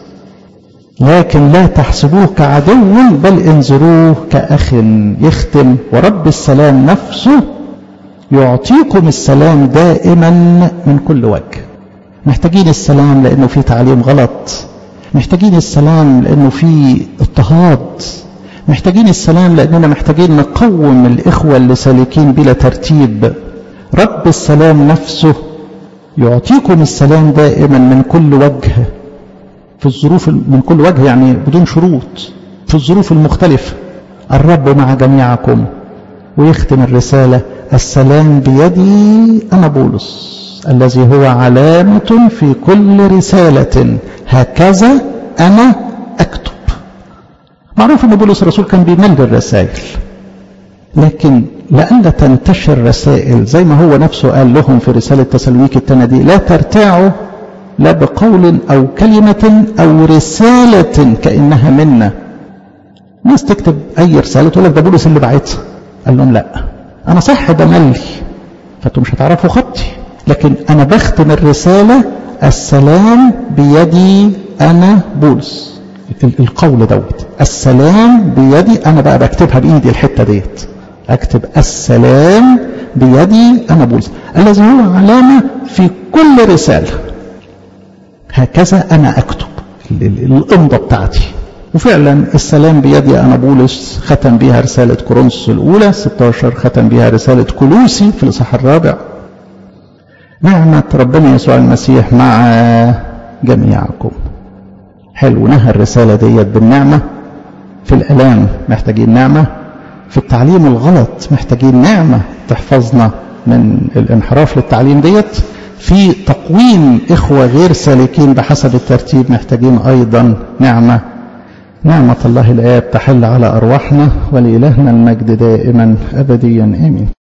Speaker 1: لكن لا تحسبوه كعدو بل انظروه كأخ يختم ورب السلام نفسه يعطيكم السلام دائما من كل وجه محتاجين السلام لأنه في تعليم غلط محتاجين السلام لأنه في اضطهاد محتاجين السلام لأننا محتاجين نقوم الإخوة اللي سالكين بلا ترتيب رب السلام نفسه يعطيكم السلام دائما من كل وجه في الظروف من كل وجه يعني بدون شروط في الظروف المختلفة الرب مع جميعكم ويختم الرسالة السلام بيدي أنا بولس الذي هو علامة في كل رسالة هكذا أنا أكتب معروف أن بولس الرسول كان بيمل الرسائل لكن لأن تنتشر رسائل زي ما هو نفسه قال لهم في رسالة تسلويك التانية دي لا ترتاعوا لا بقول أو كلمة أو رسالة كأنها منا ناس تكتب أي رسالة تقول لك ده بولس اللي بعتها قال لهم لا أنا صح ده ملي فأنتم مش هتعرفوا خطي لكن أنا بختم الرسالة السلام بيدي أنا بولس القول دوت السلام بيدي أنا بقى بكتبها بإيدي الحتة ديت أكتب السلام بيدي أنا بولس الذي هو علامة في كل رسالة هكذا أنا أكتب الإمضة بتاعتي وفعلا السلام بيدي أنا بولس ختم بها رسالة كورنثوس الأولى 16 ختم بها رسالة كلوسي في الإصحاح الرابع نعمة ربنا يسوع المسيح مع جميعكم حلو نهى الرسالة ديت بالنعمة في الألام محتاجين نعمة في التعليم الغلط محتاجين نعمة تحفظنا من الانحراف للتعليم ديت في تقويم إخوة غير سالكين بحسب الترتيب محتاجين أيضا نعمة نعمة الله الآب تحل على أرواحنا ولإلهنا المجد دائما أبديا آمين